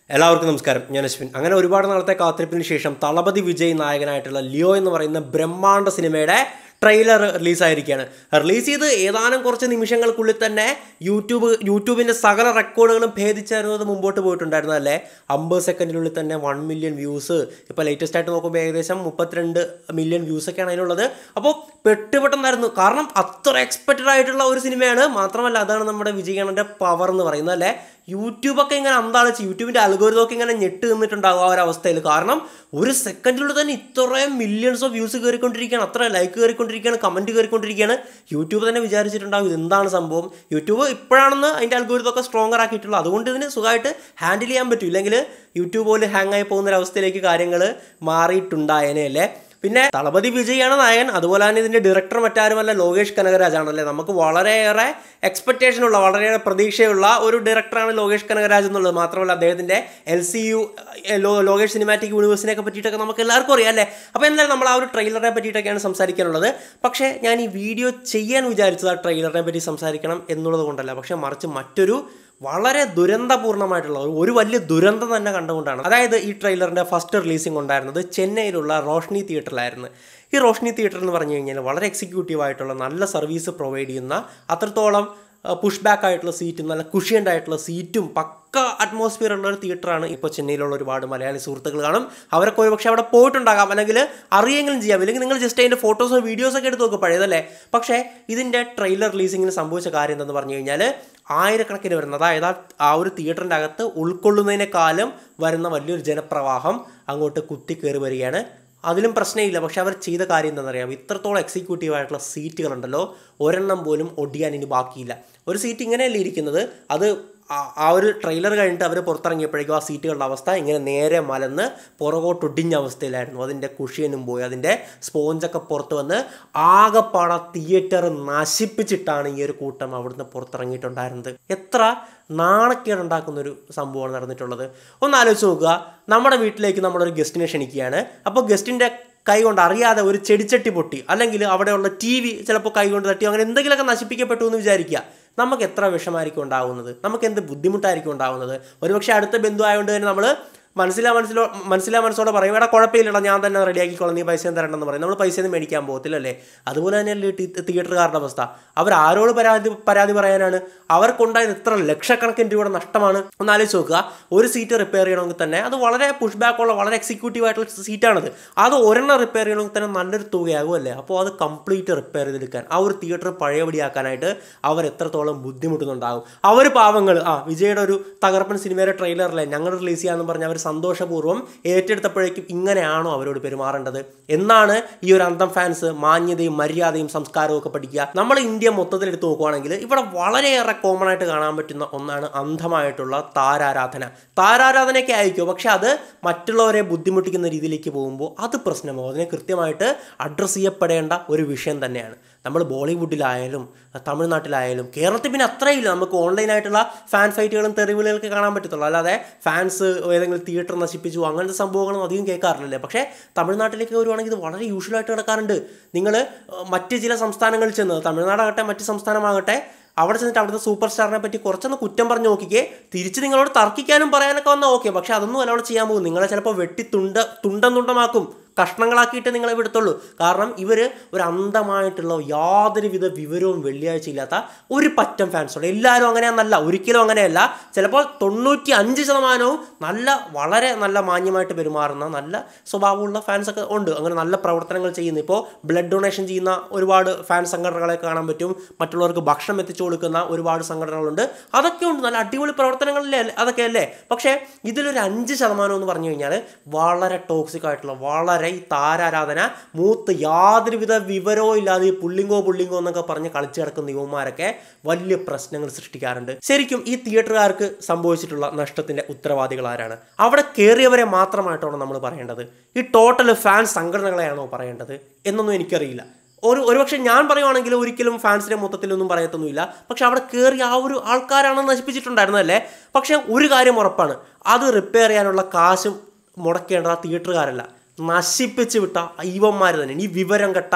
എല്ലാവർക്കും നമസ്കാരം ഞാൻ അശ്വിൻ അങ്ങനെ ഒരുപാട് നാളത്തെ കാത്തിരിപ്പിന് ശേഷം തളപതി വിജയ് നായകനായിട്ടുള്ള ലിയോ എന്ന് പറയുന്ന ബ്രഹ്മാണ്ഡ സിനിമയുടെ ട്രെയിലർ റിലീസായിരിക്കുകയാണ് റിലീസ് ചെയ്ത് ഏതാനും കുറച്ച് നിമിഷങ്ങൾക്കുള്ളിൽ തന്നെ യൂട്യൂബ് യൂട്യൂബിൻ്റെ സകല റെക്കോർഡുകളും ഭേദിച്ചായിരുന്നത് മുമ്പോട്ട് പോയിട്ടുണ്ടായിരുന്നതല്ലേ അമ്പത് സെക്കൻഡിനുള്ളിൽ തന്നെ വൺ മില്യൺ വ്യൂസ് ഇപ്പോൾ ലേറ്റസ്റ്റ് ആയിട്ട് നോക്കുമ്പോൾ ഏകദേശം മുപ്പത്തിരണ്ട് മില്യൺ വ്യൂസൊക്കെയാണ് അതിനുള്ളത് അപ്പോൾ പെട്ടുപെട്ടെന്നായിരുന്നു കാരണം അത്ര എക്സ്പെക്റ്റഡ് ആയിട്ടുള്ള ഒരു സിനിമയാണ് മാത്രമല്ല അതാണ് നമ്മുടെ വിജയകണ്ണൻ്റെ പവർ എന്ന് പറയുന്നത് അല്ലേ യൂട്യൂബൊക്കെ ഇങ്ങനെ അന്താളിച്ച് യൂട്യൂബിൻ്റെ അൽഗോരിതമൊക്കെ ഇങ്ങനെ ഞെട്ട് നിന്നിട്ടുണ്ടാകും ആ ഒരു അവസ്ഥയിൽ കാരണം ഒരു സെക്കൻഡിലൂടെ തന്നെ ഇത്രയും മില്യൺസ് ഓഫ് വ്യൂസ് കയറിക്കൊണ്ടിരിക്കുകയാണ് അത്ര ലൈക്ക് കയറിക്കൊണ്ടിരിക്കുകയാണ് കമൻറ്റ് കയറിക്കൊണ്ടിരിക്കുകയാണ് യൂട്യൂബ് തന്നെ വിചാരിച്ചിട്ടുണ്ടാകും ഇത് എന്താണ് സംഭവം യൂട്യൂബ് ഇപ്പോഴാണെന്ന് അതിൻ്റെ അൽഗോരിതമൊക്കെ സ്ട്രോങ്ങർ ആക്കിയിട്ടുള്ളൂ അതുകൊണ്ട് ഇതിന് സുഖമായിട്ട് ഹാൻഡിൽ ചെയ്യാൻ പറ്റും ഇല്ലെങ്കിൽ യൂട്യൂബ് പോലെ ഹാങ് ആയി പോകുന്ന ഒരു അവസ്ഥയിലേക്ക് കാര്യങ്ങൾ മാറിയിട്ടുണ്ടായേനെ അല്ലേ പിന്നെ തളപതി വിജയാണ് നായകൻ അതുപോലെ തന്നെ ഇതിൻ്റെ ഡയറക്ടർ മറ്റാരുമല്ല ലോകേഷ് കനകരാജാണല്ലേ നമുക്ക് വളരെയേറെ എക്സ്പെക്റ്റേഷൻ ഉള്ള വളരെയേറെ പ്രതീക്ഷയുള്ള ഒരു ഡയറക്ടറാണ് ലോകേഷ് കനകരാജ് എന്നുള്ളത് മാത്രമല്ല അദ്ദേഹത്തിൻ്റെ L C U Lokesh cinematic യൂണിവേഴ്സിനെയൊക്കെ പറ്റിയിട്ടൊക്കെ നമുക്ക് എല്ലാവർക്കും അറിയാം അല്ലേ അപ്പോൾ എന്തായാലും നമ്മൾ ആ ഒരു ട്രെയിലറിനെ പറ്റിയിട്ടൊക്കെയാണ് സംസാരിക്കാനുള്ളത് പക്ഷേ ഞാൻ ഈ വീഡിയോ ചെയ്യാൻ വിചാരിച്ചത് ആ ട്രെയിലറിനെ പറ്റി സംസാരിക്കണം എന്നുള്ളത് കൊണ്ടല്ല പക്ഷേ മറിച്ച് മറ്റൊരു വളരെ ദുരന്തപൂർണ്ണമായിട്ടുള്ള ഒരു- ഒരു വലിയ ദുരന്തം തന്നെ കണ്ടുകൊണ്ടാണ് അതായത് ഈ ട്രെയിലറിൻ്റെ ഫസ്റ്റ് റിലീസിംഗ് ഉണ്ടായിരുന്നത് ചെന്നൈയിലുള്ള റോഷ്നി തിയേറ്ററിലായിരുന്നു ഈ റോഷ്നി തിയേറ്റർ എന്ന് പറഞ്ഞു കഴിഞ്ഞാൽ വളരെ എക്സിക്യൂട്ടീവ് ആയിട്ടുള്ള നല്ല സർവീസ് പ്രൊവൈഡ് ചെയ്യുന്ന അത്രത്തോളം പുഷ് ബാക്ക് ആയിട്ടുള്ള സീറ്റും നല്ല കുഷ്യൻ്റ് ആയിട്ടുള്ള സീറ്റും പക്ക അറ്റ്മോസ്ഫിയർ ഉള്ള ഒരു തിയേറ്ററാണ് ഇപ്പോൾ ചെന്നൈയിലുള്ള ഒരുപാട് മലയാളി സുഹൃത്തുക്കൾ കാണും അവരൊക്കെ ഒരു പക്ഷേ അവിടെ പോയിട്ടുണ്ടാകാം അല്ലെങ്കിൽ അറിയെങ്കിലും ചെയ്യാം അല്ലെങ്കിൽ നിങ്ങൾ ജസ്റ്റ് അതിൻ്റെ ഫോട്ടോസോ വീഡിയോസൊക്കെ എടുത്ത് നോക്കും പഴയതല്ലേ പക്ഷേ ഇതിൻ്റെ ട്രെയിലർ റിലീസിങ്ങിന് സംഭവിച്ച കാര്യം എന്തെന്ന് പറഞ്ഞു കഴിഞ്ഞാൽ ആയിരക്കണക്കിന് വരുന്ന അതായത് ആ- ആ ഒരു തിയേറ്ററിൻ്റെ അകത്ത് ഉൾക്കൊള്ളുന്നതിനേക്കാളും വരുന്ന വലിയൊരു ജനപ്രവാഹം അങ്ങോട്ട് കുത്തിക്കയറി വരികയാണ് അതിലും പ്രശ്നമില്ല പക്ഷെ അവർ ചെയ്ത കാര്യം എന്താണെന്നറിയാം ഇത്രത്തോളം എക്സിക്യൂട്ടീവ് ആയിട്ടുള്ള സീറ്റുകളുണ്ടല്ലോ ഒരെണ്ണം പോലും ഒടിയാൻ ഇനി ബാക്കിയില്ല ഒരു സീറ്റ് ഇങ്ങനെയല്ലേ ഇരിക്കുന്നത് അത് ആ- ആ ഒരു ട്രെയിലർ കഴിഞ്ഞിട്ട് അവർ പുറത്തിറങ്ങിയപ്പോഴേക്കും ആ സീറ്റുകളുടെ അവസ്ഥ ഇങ്ങനെ നേരെ മലന്ന് പുറകോട്ടൊടിഞ്ഞ അവസ്ഥയിലായിരുന്നു അതിൻ്റെ കുഷ്യനും പോയി അതിൻ്റെ സ്പോഞ്ചൊക്കെ പുറത്ത് വന്ന് ആകെപ്പാട തിയേറ്റർ നശിപ്പിച്ചിട്ടാണ് ഈ ഒരു കൂട്ടം അവിടുന്ന് പുറത്തിറങ്ങിയിട്ടുണ്ടായിരുന്നത് എത്ര നാണക്കേടുണ്ടാക്കുന്ന ഒരു സംഭവമാണ് നടന്നിട്ടുള്ളത് ഒന്ന് ആലോചിച്ച് നോക്കുക നമ്മുടെ വീട്ടിലേക്ക് നമ്മളൊരു ഗസ്റ്റിനെ ക്ഷണിക്കുകയാണ് അപ്പോൾ ഗസ്റ്റിൻ്റെ കൈ കൊണ്ട് അറിയാതെ ഒരു ചെടിച്ചട്ടി പൊട്ടി അല്ലെങ്കിൽ അവിടെയുള്ള ടി വി ചിലപ്പോൾ കൈ കൊണ്ട് തട്ടിയോ അങ്ങനെ എന്തെങ്കിലുമൊക്കെ നശിപ്പിക്കപ്പെട്ടു എന്ന് വിചാരിക്കുക നമുക്ക് എത്ര വിഷമായിരിക്കും ഉണ്ടാകുന്നത് നമുക്ക് എന്ത് ബുദ്ധിമുട്ടായിരിക്കും ഉണ്ടാകുന്നത് ഒരുപക്ഷെ അടുത്ത ബന്ധു ആയതുകൊണ്ട് തന്നെ നമ്മൾ മനസ്സിലാ മനസ്സിലോ മനസ്സിലാ മനസ്സോടെ പറയും എടാ കുഴപ്പമില്ലടാ ഞാൻ തന്നെ റെഡിയാക്കിക്കോളാം നീ പൈസ തരണ്ടെന്ന് പറയും നമ്മൾ പൈസ ഒന്നും മേടിക്കാൻ പോകത്തില്ലല്ലേ അതുപോലെ തന്നെയല്ലേ ടി- തിയേറ്ററുകാരുടെ അവസ്ഥ അവർ ആരോട് പരാതി പരാതി പറയാനാണ് അവർക്കുണ്ടായത് എത്ര ലക്ഷക്കണക്കിന് രൂപയുടെ നഷ്ടമാണ് ഒന്ന് ആലോചിച്ച് നോക്കുക ഒരു സീറ്റ് റിപ്പയർ ചെയ്യണമെങ്കിൽ തന്നെ അത് വളരെ പുഷ് ബാക്ക് ഉള്ള വളരെ എക്സിക്യൂട്ടീവ് ആയിട്ടുള്ള സീറ്റാണത് അത് ഒരെണ്ണം റിപ്പയർ ചെയ്യണമെങ്കിൽ തന്നെ നല്ലൊരു തുകയാകും അല്ലേ അപ്പോൾ അത് കംപ്ലീറ്റ് റിപ്പയർ ചെയ്തെടുക്കാൻ ആ ഒരു തിയേറ്റർ പഴയപടിയാക്കാനായിട്ട് അവർ എത്രത്തോളം ബുദ്ധിമുട്ടുന്നുണ്ടാകും അവർ പാവങ്ങൾ ആ വിജയുടെ ഒരു തകർപ്പൻ സിനിമയുടെ ട്രെയിലറിലെ ഞങ്ങൾ റിലീസ് ചെയ്യാമെന്ന് പറഞ്ഞ് അവർ സന്തോഷപൂർവ്വം ഏറ്റെടുത്തപ്പോഴേക്കും ഇങ്ങനെയാണോ അവരോട് പെരുമാറേണ്ടത് എന്നാണ് ഈ ഒരു അന്തം ഫാൻസ് മാന്യതയും മര്യാദയും സംസ്കാരവും ഒക്കെ പഠിക്കുക നമ്മൾ ഇന്ത്യ മൊത്തത്തിൽ എടുത്ത് നോക്കുവാണെങ്കിൽ ഇവിടെ വളരെയേറെ കോമൺ ആയിട്ട് കാണാൻ പറ്റുന്ന ഒന്നാണ് അന്ധമായിട്ടുള്ള താരാരാധന താരാരാധനയൊക്കെ ആയിരിക്കും പക്ഷെ അത് മറ്റുള്ളവരെ ബുദ്ധിമുട്ടിക്കുന്ന രീതിയിലേക്ക് പോകുമ്പോൾ അത് പ്രശ്നമോ അതിനെ കൃത്യമായിട്ട് അഡ്രസ്സ് ചെയ്യപ്പെടേണ്ട ഒരു വിഷയം തന്നെയാണ് നമ്മൾ ബോളിവുഡിലായാലും തമിഴ്നാട്ടിലായാലും കേരളത്തിൽ പിന്നെ അത്രയില്ല നമുക്ക് ഓൺലൈനായിട്ടുള്ള ഫാൻ ഫൈറ്റുകളും തെറിവിളികളൊക്കെ കാണാൻ പറ്റത്തുള്ളൂ അല്ലാതെ ഫാൻസ് ഏതെങ്കിലും തിയേറ്റർ നശിപ്പിച്ചു അങ്ങനത്തെ സംഭവങ്ങളൊന്നും അധികം കേൾക്കാറില്ലല്ലേ പക്ഷേ തമിഴ്നാട്ടിലേക്ക് വരുവാണെങ്കിൽ ഇത് വളരെ യൂഷ്വലായിട്ട് കിടക്കാറുണ്ട് നിങ്ങൾ മറ്റ് ചില സംസ്ഥാനങ്ങളിൽ ചെന്ന് തമിഴ്നാടാകട്ടെ മറ്റ് സംസ്ഥാനമാകട്ടെ അവിടെ ചെന്നിട്ട് അവിടുത്തെ സൂപ്പർ സ്റ്റാറിനെ പറ്റി കുറച്ചൊന്ന് കുറ്റം പറഞ്ഞ് നോക്കിക്കേ തിരിച്ച് നിങ്ങളോട് തർക്കിക്കാനും പറയാനൊക്കെ വന്നാൽ ഓക്കെ പക്ഷെ അതൊന്നും അല്ല അവിടെ ചെയ്യാൻ പോകും നിങ്ങളെ ചിലപ്പോൾ വെട്ടി തുണ്ട തുണ്ടം തുണ്ടമാക്കും കഷ്ണങ്ങളാക്കിയിട്ട് നിങ്ങളെ വിടത്തുള്ളൂ കാരണം ഇവർ ഒരു അന്ധമായിട്ടുള്ള യാതൊരുവിധ വിവരവും വെള്ളിയാഴ്ച ഇല്ലാത്ത ഒരു പറ്റം ഫാൻസുണ്ട് എല്ലാവരും അങ്ങനെയാണെന്നല്ല ഒരിക്കലും അങ്ങനെയല്ല ചിലപ്പോൾ തൊണ്ണൂറ്റി അഞ്ച് ശതമാനവും നല്ല വളരെ നല്ല മാന്യമായിട്ട് പെരുമാറുന്ന നല്ല സ്വഭാവമുള്ള ഫാൻസൊക്കെ ഉണ്ട് അങ്ങനെ നല്ല പ്രവർത്തനങ്ങൾ ചെയ്യുന്നു ഇപ്പോൾ ബ്ലഡ് ഡൊണേഷൻ ചെയ്യുന്ന ഒരുപാട് ഫാൻ സംഘടനകളെ കാണാൻ പറ്റും മറ്റുള്ളവർക്ക് ഭക്ഷണം എത്തിച്ചു കൊടുക്കുന്ന ഒരുപാട് സംഘടനകളുണ്ട് അതൊക്കെ ഉണ്ട് നല്ല അടിപൊളി പ്രവർത്തനങ്ങളിലെ അതൊക്കെ അല്ലേ പക്ഷേ ഇതിലൊരു അഞ്ച് ശതമാനം എന്ന് പറഞ്ഞു കഴിഞ്ഞാൽ വളരെ ടോക്സിക് ആയിട്ടുള്ള വളരെ ഈ താരാരാധന മൂത്ത് യാതൊരുവിധ വിവരവും ഇല്ലാതെ ഈ പുള്ളിങ്കോ പുള്ളിങ്കോ എന്നൊക്കെ പറഞ്ഞ് കളിച്ചു കിടക്കുന്ന യുവന്മാരൊക്കെ വലിയ പ്രശ്നങ്ങൾ സൃഷ്ടിക്കാറുണ്ട് ശരിക്കും ഈ തിയേറ്ററുകാർക്ക് സംഭവിച്ചിട്ടുള്ള നഷ്ടത്തിന്റെ ഉത്തരവാദികൾ ആരാണ് അവിടെ കയറിയവരെ മാത്രമായിട്ടാണോ നമ്മൾ പറയേണ്ടത് ഈ ടോട്ടൽ ഫാൻ സംഘടനകളെയാണോ പറയേണ്ടത് എന്നൊന്നും എനിക്കറിയില്ല ഒരു ഒരുപക്ഷെ ഞാൻ പറയുവാണെങ്കിൽ ഒരിക്കലും ഫാൻസിനെ മൊത്തത്തിലൊന്നും പറയത്തൊന്നുമില്ല പക്ഷെ അവിടെ കയറി ആ ഒരു ആൾക്കാരാണ് നശിപ്പിച്ചിട്ടുണ്ടായിരുന്നതല്ലേ പക്ഷെ ഒരു കാര്യം ഉറപ്പാണ് അത് റിപ്പയർ ചെയ്യാനുള്ള കാശും മുടക്കേണ്ടത് ആ തിയേറ്ററുകാരല്ല നശിപ്പിച്ച് വിട്ട ഇവന്മാർ തന്നെ ഈ വിവരം കെട്ട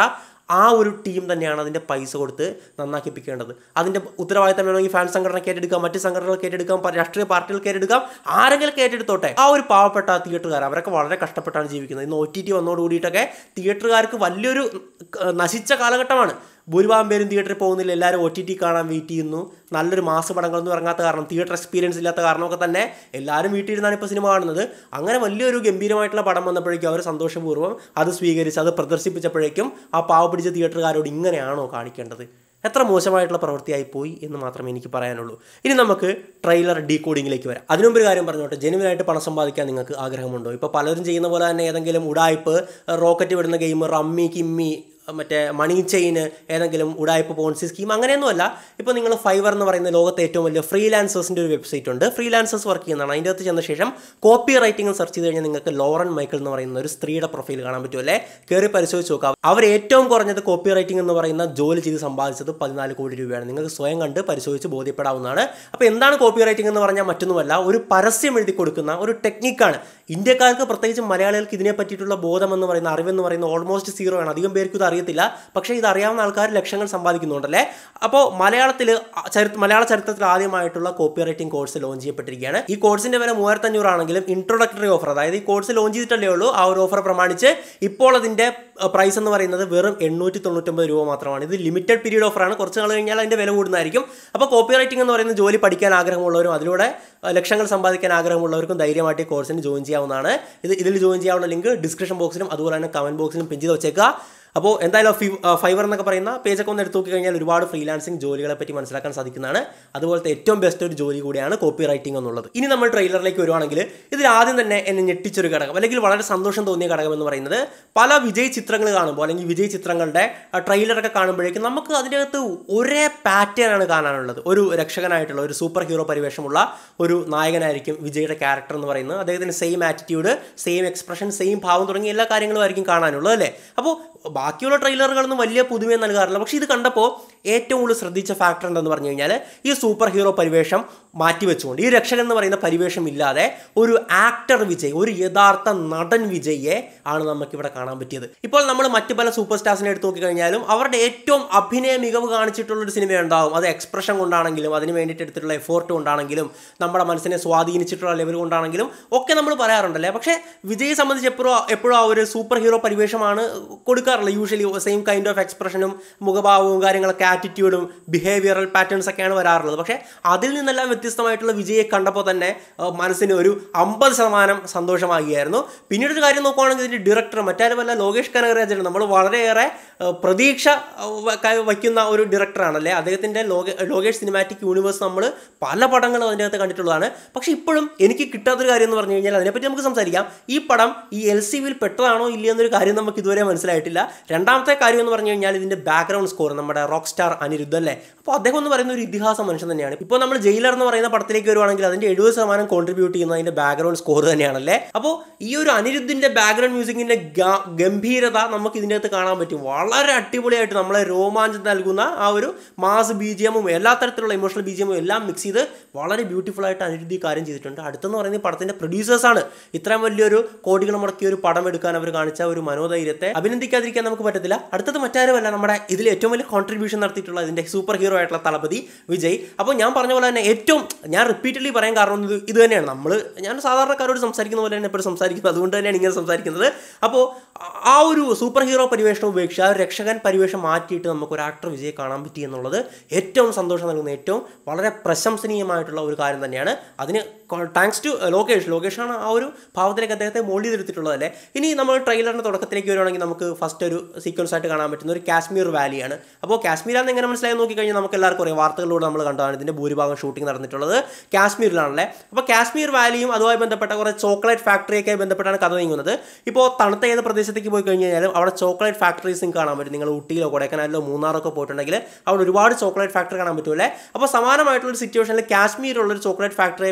ആ ഒരു ടീം തന്നെയാണ് അതിൻ്റെ പൈസ കൊടുത്ത് നന്നാക്കിപ്പിക്കേണ്ടത് അതിൻ്റെ ഉത്തരവാദിത്തം വേണമെങ്കിൽ ഫാൻ സംഘടനയ്ക്ക് ഏറ്റെടുക്കാം മറ്റ് സംഘടനകൾക്ക് ഏറ്റെടുക്കാം പ- രാഷ്ട്രീയ പാർട്ടികൾക്ക് ഏറ്റെടുക്കാം ആരെങ്കിലും ഏറ്റെടുത്തോട്ടെ ആ ഒരു പാവപ്പെട്ട തിയേറ്ററുകാർ അവരൊക്കെ വളരെ കഷ്ടപ്പെട്ടാണ് ജീവിക്കുന്നത് ഇന്ന് ഒ ടി ടി വന്നോട് കൂടിയിട്ടൊക്കെ തിയേറ്ററുകാർക്ക് വലിയൊരു ഏർ, നശിച്ച കാലഘട്ടമാണ് ഭൂരിഭാഗം പേരും തിയേറ്ററിൽ പോകുന്നില്ല എല്ലാവരും ഒ ടി ടി കാണാൻ വെയിറ്റ് ചെയ്യുന്നു നല്ലൊരു മാസ പടങ്ങളൊന്നും ഇറങ്ങാത്ത കാരണം തിയേറ്റർ എക്സ്പീരിയൻസ് ഇല്ലാത്ത കാരണമൊക്കെ തന്നെ എല്ലാവരും വീട്ടിൽ ഇരുന്നാണ് ഇപ്പോൾ സിനിമ കാണുന്നത് അങ്ങനെ വലിയൊരു ഗംഭീരമായിട്ടുള്ള പടം വന്നപ്പോഴേക്കും അവർ സന്തോഷപൂർവ്വം അത് സ്വീകരിച്ച് അത് പ്രദർശിപ്പിച്ചപ്പോഴേക്കും ആ പാവ പിടിച്ച തിയേറ്ററുകാരോട് ഇങ്ങനെയാണോ കാണിക്കേണ്ടത് എത്ര മോശമായിട്ടുള്ള പ്രവൃത്തിയായി പോയി എന്ന് മാത്രമേ എനിക്ക് പറയാനുള്ളൂ ഇനി നമുക്ക് ട്രെയിലർ ഡീകോഡിങ്ങിലേക്ക് വരാം അതിനുമുമ്പ് ഒരു കാര്യം പറഞ്ഞോട്ടെ ജെനുവിനായിട്ട് പണം സമ്പാദിക്കാൻ നിങ്ങൾക്ക് ആഗ്രഹമുണ്ടോ ഇപ്പോൾ പലരും ചെയ്യുന്ന പോലെ തന്നെ ഏതെങ്കിലും ഉടായ്പ് റോക്കറ്റ് വിടുന്ന ഗെയിം റമ്മി കിമ്മി മറ്റേ മണി ചെയിന് ഏതെങ്കിലും ഉടായ്പ പോൺസി സ്കീം അങ്ങനെയൊന്നുമല്ല ഇപ്പോൾ നിങ്ങൾ ഫൈവർ എന്ന് പറയുന്ന ലോകത്തെ ഏറ്റവും വലിയ ഫ്രീലാൻസേഴ്സിൻ്റെ ഒരു വെബ്സൈറ്റ് ഉണ്ട് ഫ്രീലാൻസേഴ്സ് വർക്ക് ചെയ്യുന്നതാണ് അതിൻ്റെ അകത്ത് ചെന്ന ശേഷം കോപ്പി റൈറ്റിംഗ് സെർച്ച് ചെയ്ത് കഴിഞ്ഞാൽ നിങ്ങൾക്ക് ലോറൻ മൈക്കിൾ എന്ന് പറയുന്ന ഒരു സ്ത്രീയുടെ പ്രൊഫൈൽ കാണാൻ പറ്റുമല്ലേ കയറി പരിശോധിച്ച് നോക്കാം അവർ ഏറ്റവും കുറഞ്ഞത് കോപ്പി റൈറ്റിംഗ് എന്ന് പറയുന്ന ജോലി ചെയ്ത് സമ്പാദിച്ചത് പതിനാല് കോടി രൂപയാണ് നിങ്ങൾക്ക് സ്വയം കണ്ട് പരിശോധിച്ച് ബോധ്യപ്പെടാവുന്നതാണ് അപ്പോൾ എന്താണ് കോപ്പി റൈറ്റിംഗ് എന്ന് പറഞ്ഞാൽ മറ്റൊന്നുമല്ല ഒരു പരസ്യം എഴുതി കൊടുക്കുന്ന ഒരു ടെക്നിക്കാണ് ഇന്ത്യക്കാർക്ക് പ്രത്യേകിച്ച് മലയാളികൾക്ക് ഇതിനെ പറ്റിയിട്ടുള്ള ബോധം എന്ന് പറയുന്ന അറിവെന്ന് പറയുന്ന ഓൾമോസ്റ്റ് സീറോ ആണ് അധികം പേർക്ക് ഇത് അറിയത്തില്ല പക്ഷേ ഇത് അറിയാവുന്ന ആൾക്കാർ ലക്ഷങ്ങൾ സമ്പാദിക്കുന്നുണ്ടല്ലേ അപ്പോൾ മലയാളത്തിൽ ചരിത്ര മലയാള ചരിത്രത്തിൽ ആദ്യമായിട്ടുള്ള കോപ്പി റൈറ്റിംഗ് കോഴ്സ് ലോഞ്ച് ചെയ്യപ്പെട്ടിരിക്കുകയാണ് ഈ കോഴ്സിന്റെ വില മൂവായിരത്തഞ്ഞൂറ് ആണെങ്കിലും ഇൻട്രോഡക്ടറി ഓഫർ അതായത് ഈ കോഴ്സ് ലോഞ്ച് ചെയ്തിട്ടല്ലേ ഉള്ളൂ ആ ഒരു ഓഫർ പ്രമാണിച്ച് ഇപ്പോൾ അതിന്റെ പ്രൈസ് എന്ന് പറയുന്നത് വെറും എണ്ണൂറ്റി തൊണ്ണൂറ്റൊമ്പത് രൂപ മാത്രമാണ് ഇത് ലിമിറ്റഡ് പീരീഡ് ഓഫറാണ് കുറച്ച് നാൾ കഴിഞ്ഞാൽ അതിന്റെ വില കൂടുന്നതായിരിക്കും അപ്പോൾ കോപ്പി റൈറ്റിംഗ് എന്ന് പറയുന്ന ജോലി പഠിക്കാൻ ആഗ്രഹമുള്ളവരും അതിലൂടെ അഹ് ലക്ഷങ്ങൾ സമ്പാദിക്കാൻ ആഗ്രഹമുള്ളവർക്കും ധൈര്യമായിട്ട് ഈ കോഴ്സിന് ജോയിൻ ചെയ്യാവുന്നതാണ് ഇത് ഇതിൽ ജോയിൻ ചെയ്യാനുള്ള ലിങ്ക് ഡിസ്ക്രിപ്ഷൻ ബോക്സിലും അതുപോലെ തന്നെ കമന്റ് ബോക്സിലും പിൻ ചെയ്ത് വെച്ചേക്കുക അപ്പോൾ എന്തായാലും ഫി ഫൈവർ എന്നൊക്കെ പറയുന്ന പേജൊക്കെ ഒന്ന് എടുത്ത് നോക്കി കഴിഞ്ഞാൽ ഒരുപാട് ഫ്രീലാൻസിങ് ജോലികളെ പറ്റി മനസ്സിലാക്കാൻ സാധിക്കുന്നതാണ് അതുപോലത്തെ ഏറ്റവും ബെസ്റ്റ് ഒരു ജോലി കൂടിയാണ് കോപ്പി റൈറ്റിംഗ് എന്നുള്ളത് ഇനി നമ്മൾ ട്രെയിലറിലേക്ക് വരുവാണെങ്കിൽ ഇതിൽ ആദ്യം തന്നെ എന്നെ ഞെട്ടിച്ചൊരു ഘടകം അല്ലെങ്കിൽ വളരെ സന്തോഷം തോന്നിയ ഘടകം എന്ന് പറയുന്നത് പല വിജയ് ചിത്രങ്ങൾ കാണുമ്പോൾ അല്ലെങ്കിൽ വിജയ് ചിത്രങ്ങളുടെ ട്രെയിലറൊക്കെ കാണുമ്പോഴേക്കും നമുക്ക് അതിൻ്റെ അകത്ത് ഒരേ പാറ്റേൺ ആണ് കാണാനുള്ളത് ഒരു രക്ഷകനായിട്ടുള്ള ഒരു സൂപ്പർ ഹീറോ പരിവേഷമുള്ള ഒരു നായകനായിരിക്കും വിജയുടെ ക്യാരക്ടർ എന്ന് പറയുന്നത് അദ്ദേഹത്തിന് same attitude same expression same ഭാവം തുടങ്ങിയ എല്ലാ കാര്യങ്ങളും ആയിരിക്കും കാണാനുള്ളത് അല്ലേ അപ്പോൾ ബാക്കിയുള്ള ട്രെയിലറുകളൊന്നും വലിയ പുതുമയും നൽകാറില്ല പക്ഷേ ഇത് കണ്ടപ്പോൾ ഏറ്റവും കൂടുതൽ ശ്രദ്ധിച്ച ഫാക്ടർ എന്തെന്ന് പറഞ്ഞു കഴിഞ്ഞാൽ ഈ സൂപ്പർ ഹീറോ പരിവേഷം മാറ്റിവെച്ചുകൊണ്ട് ഈ രക്ഷകൻ എന്ന് പറയുന്ന പരിവേഷം ഇല്ലാതെ ഒരു ആക്ടർ വിജയ് ഒരു യഥാർത്ഥ നടൻ വിജയെ ആണ് നമുക്കിവിടെ കാണാൻ പറ്റിയത് ഇപ്പോൾ നമ്മൾ മറ്റു പല സൂപ്പർ സ്റ്റാർസിനെ എടുത്ത് നോക്കിക്കഴിഞ്ഞാലും അവരുടെ ഏറ്റവും അഭിനയ മികവ് കാണിച്ചിട്ടുള്ള ഒരു സിനിമ ഉണ്ടാവും അത് എക്സ്പ്രഷൻ കൊണ്ടാണെങ്കിലും അതിന് വേണ്ടിയിട്ട് എടുത്തിട്ടുള്ള എഫോർട്ട് കൊണ്ടാണെങ്കിലും നമ്മുടെ മനസ്സിനെ സ്വാധീനിച്ചിട്ടുള്ള ലെവൽ കൊണ്ടാണെങ്കിലും ഒക്കെ നമ്മൾ പറയാറുണ്ടല്ലേ പക്ഷേ വിജയെ സംബന്ധിച്ച് എപ്പോഴും എപ്പോഴും ആ ഒരു സൂപ്പർ ഹീറോ പരിവേഷമാണ് കൊടുക്കാറുള്ളത് യൂഷ്വലി സെയിം കൈൻഡ് ഓഫ് എക്സ്പ്രഷനും മുഖഭാവവും കാര്യങ്ങളൊക്കെ ആറ്റിറ്റ്യൂഡും ബിഹേവിയറൽ പാറ്റേൺസ് ഒക്കെയാണ് വരാറുള്ളത് പക്ഷേ അതിൽ നിന്നെല്ലാം വ്യത്യസ്തമായിട്ടുള്ള വിജയെ കണ്ടപ്പോൾ തന്നെ ആ, മനസ്സിന് ഒരു അമ്പത് ശതമാനം സന്തോഷമാകുകയായിരുന്നു പിന്നീട് ഒരു കാര്യം നോക്കുവാണെങ്കിൽ ഇതിൻ്റെ ഡയറക്ടർ മറ്റാരുമല്ല ലോകേഷ് കനകരാജൻ നമ്മൾ വളരെയേറെ ആ, പ്രതീക്ഷ ആ, വ- ക- വയ്ക്കുന്ന ഒരു ഡയറക്ടറാണല്ലേ അദ്ദേഹത്തിൻ്റെ ലോക ലോകേഷ് സിനിമാറ്റിക് യൂണിവേഴ്സ് നമ്മൾ പല പടങ്ങളും അതിൻ്റെ അകത്ത് കണ്ടിട്ടുള്ളതാണ് പക്ഷേ ഇപ്പോഴും എനിക്ക് കിട്ടാത്തൊരു കാര്യം എന്ന് പറഞ്ഞു കഴിഞ്ഞാൽ അതിനെപ്പറ്റി നമുക്ക് സംസാരിക്കാം ഈ പടം ഈ എൽ സി വിയിൽ പെട്ടതാണോ ഇല്ലയോ എന്നൊരു കാര്യം നമുക്ക് ഇതുവരെ മനസ്സിലായിട്ടില്ല രണ്ടാമത്തെ കാര്യം എന്ന് പറഞ്ഞു കഴിഞ്ഞാൽ ഇതിൻ്റെ ബാക്ക്ഗ്രൗണ്ട് സ്കോർ നമ്മുടെ റോക്ക് സ്റ്റാർ അനിരുദ്ധ അല്ലേ അപ്പോൾ അദ്ദേഹം എന്ന് പറയുന്ന ഒരു ഇതിഹാസ മനുഷ്യൻ തന്നെയാണ് ഇപ്പോൾ നമ്മൾ ജയിലർ എന്ന് പറയുന്ന പടത്തിലേക്ക് വരുവാണെങ്കിൽ അതിൻ്റെ എഴുപത് ശതമാനം കോൺട്രിബ്യൂട്ട് ചെയ്യുന്നത് അതിൻ്റെ ബാക്ക്ഗ്രൗണ്ട് സ്കോർ തന്നെയാണല്ലേ അപ്പോൾ ഈ ഒരു അനിരുദ്ധിൻ്റെ ബാക്ക്ഗ്രൗണ്ട് മ്യൂസിക്കിൻ്റെ ഗംഭീരത നമുക്ക് ഇതിൻ്റെ അകത്ത് കാണാൻ പറ്റും വളരെ അടിപൊളിയായിട്ട് നമ്മളെ രോമാഞ്ചം നൽകുന്ന ആ ഒരു മാസ് ബി ജി എമ്മും എല്ലാ തരത്തിലുള്ള ഇമോഷണൽ ബി ജി എമ്മും എല്ലാം മിക്സ് ചെയ്ത് വളരെ ബ്യൂട്ടിഫുൾ ആയിട്ട് അനിരുദ്ധി ഈ കാര്യം ചെയ്തിട്ടുണ്ട് അടുത്തെന്ന് പറയുന്നത് ഈ പടത്തിന്റെ പ്രൊഡ്യൂസേഴ്സാണ് ഇത്രയും വലിയൊരു കോടികൾ മുടക്കിയ ഒരു പടം എടുക്കാൻ അവർ കാണിച്ച ഒരു മനോധൈര്യത്തെ അഭിനന്ദിക്കാതിരിക്കാൻ നമുക്ക് പറ്റത്തില്ല അടുത്തത് മറ്റാരുമല്ല നമ്മുടെ ഇതിൽ ഏറ്റവും വലിയ കോൺട്രിബ്യൂഷൻ നടത്തിയിട്ടുള്ള ഇതിന്റെ സൂപ്പർ ഹീറോ ആയിട്ടുള്ള തളപതി വിജയ് അപ്പോൾ ഞാൻ പറഞ്ഞ പോലെ തന്നെ ഏറ്റവും ഞാൻ റിപ്പീറ്റഡ്ലി പറയാൻ കാരണം ഇത് ഇത് തന്നെയാണ് നമ്മൾ ഞാൻ സാധാരണക്കാരോട് സംസാരിക്കുന്ന പോലെ തന്നെ എപ്പോഴും സംസാരിക്കുന്നത് അതുകൊണ്ട് തന്നെയാണ് ഇങ്ങനെ സംസാരിക്കുന്നത് അപ്പോൾ ആ ഒരു സൂപ്പർ ഹീറോ പരിവേഷം ഉപേക്ഷിച്ച് ആ ഒരു രക്ഷകൻ പരിവേഷം മാറ്റിയിട്ട് നമുക്ക് ഒരു ആക്ടർ വിജയെ കാണാൻ പറ്റി എന്നുള്ളത് ഏറ്റവും സന്തോഷം നൽകുന്ന ഏറ്റവും വളരെ പ്രശംസനീയമായിട്ടുള്ള ഒരു കാര്യം തന്നെയാണ് അതിന് താങ്ക്സ് ടു ലോകേഷ് ലോകേഷാണ് ആ ഒരു ഭാവത്തിലേക്ക് അദ്ദേഹത്തെ മോൾഡ് ചെയ്തെടുത്തിട്ടുള്ളതല്ലേ ഇനി നമ്മൾ ട്രെയിലറിൻ്റെ തുടക്കത്തിലേക്ക് വരുവാണെങ്കിൽ നമുക്ക് ഫസ്റ്റ് ഒരു സീക്വൻസ് ആയിട്ട് കാണാൻ പറ്റുന്ന ഒരു കാശ്മീർ വാലിയാണ് അപ്പോൾ കാശ്മീരാന്ന് എങ്ങനെ മനസ്സിലായി നോക്കിക്കഴിഞ്ഞാൽ നമുക്ക് എല്ലാവർക്കും അറിയാം വാർത്തകളിലൂടെ നമ്മൾ കണ്ടതാണ് ഇതിൻ്റെ ഭൂരിഭാഗം ഷൂട്ടിംഗ് നടന്നിട്ടുള്ളത് കാശ്മീരിലാണല്ലേ അപ്പോൾ കാശ്മീർ വാലിയും അതുമായി ബന്ധപ്പെട്ട കുറേ ചോക്ലേറ്റ് ഫാക്ടറിയൊക്കെ ബന്ധപ്പെട്ടാണ് കഥ നീങ്ങുന്നത് ഇപ്പോൾ തണുത്ത ഏത് പ്രദേശത്തേക്ക് പോയി കഴിഞ്ഞ് കഴിഞ്ഞാലും അവിടെ ചോക്ലേറ്റ് ഫാക്ടറീസ് നിങ്ങൾക്ക് കാണാൻ പറ്റും നിങ്ങൾ ഊട്ടിയിലോ കൊടൈക്കനാലിലോ മൂന്നാറൊക്കെ പോയിട്ടുണ്ടെങ്കിൽ അവിടെ ഒരുപാട് ചോക്ലേറ്റ് ഫാക്ടറി കാണാൻ പറ്റുമല്ലേ അപ്പോൾ സമാനമായിട്ടുള്ള ഒരു സിറ്റുവേഷനിൽ കാശ്മീരിലുള്ള ഒരു ചോക്ലേറ്റ് ഫാക്ടറിയെ ബന്ധപ്പെട്ട്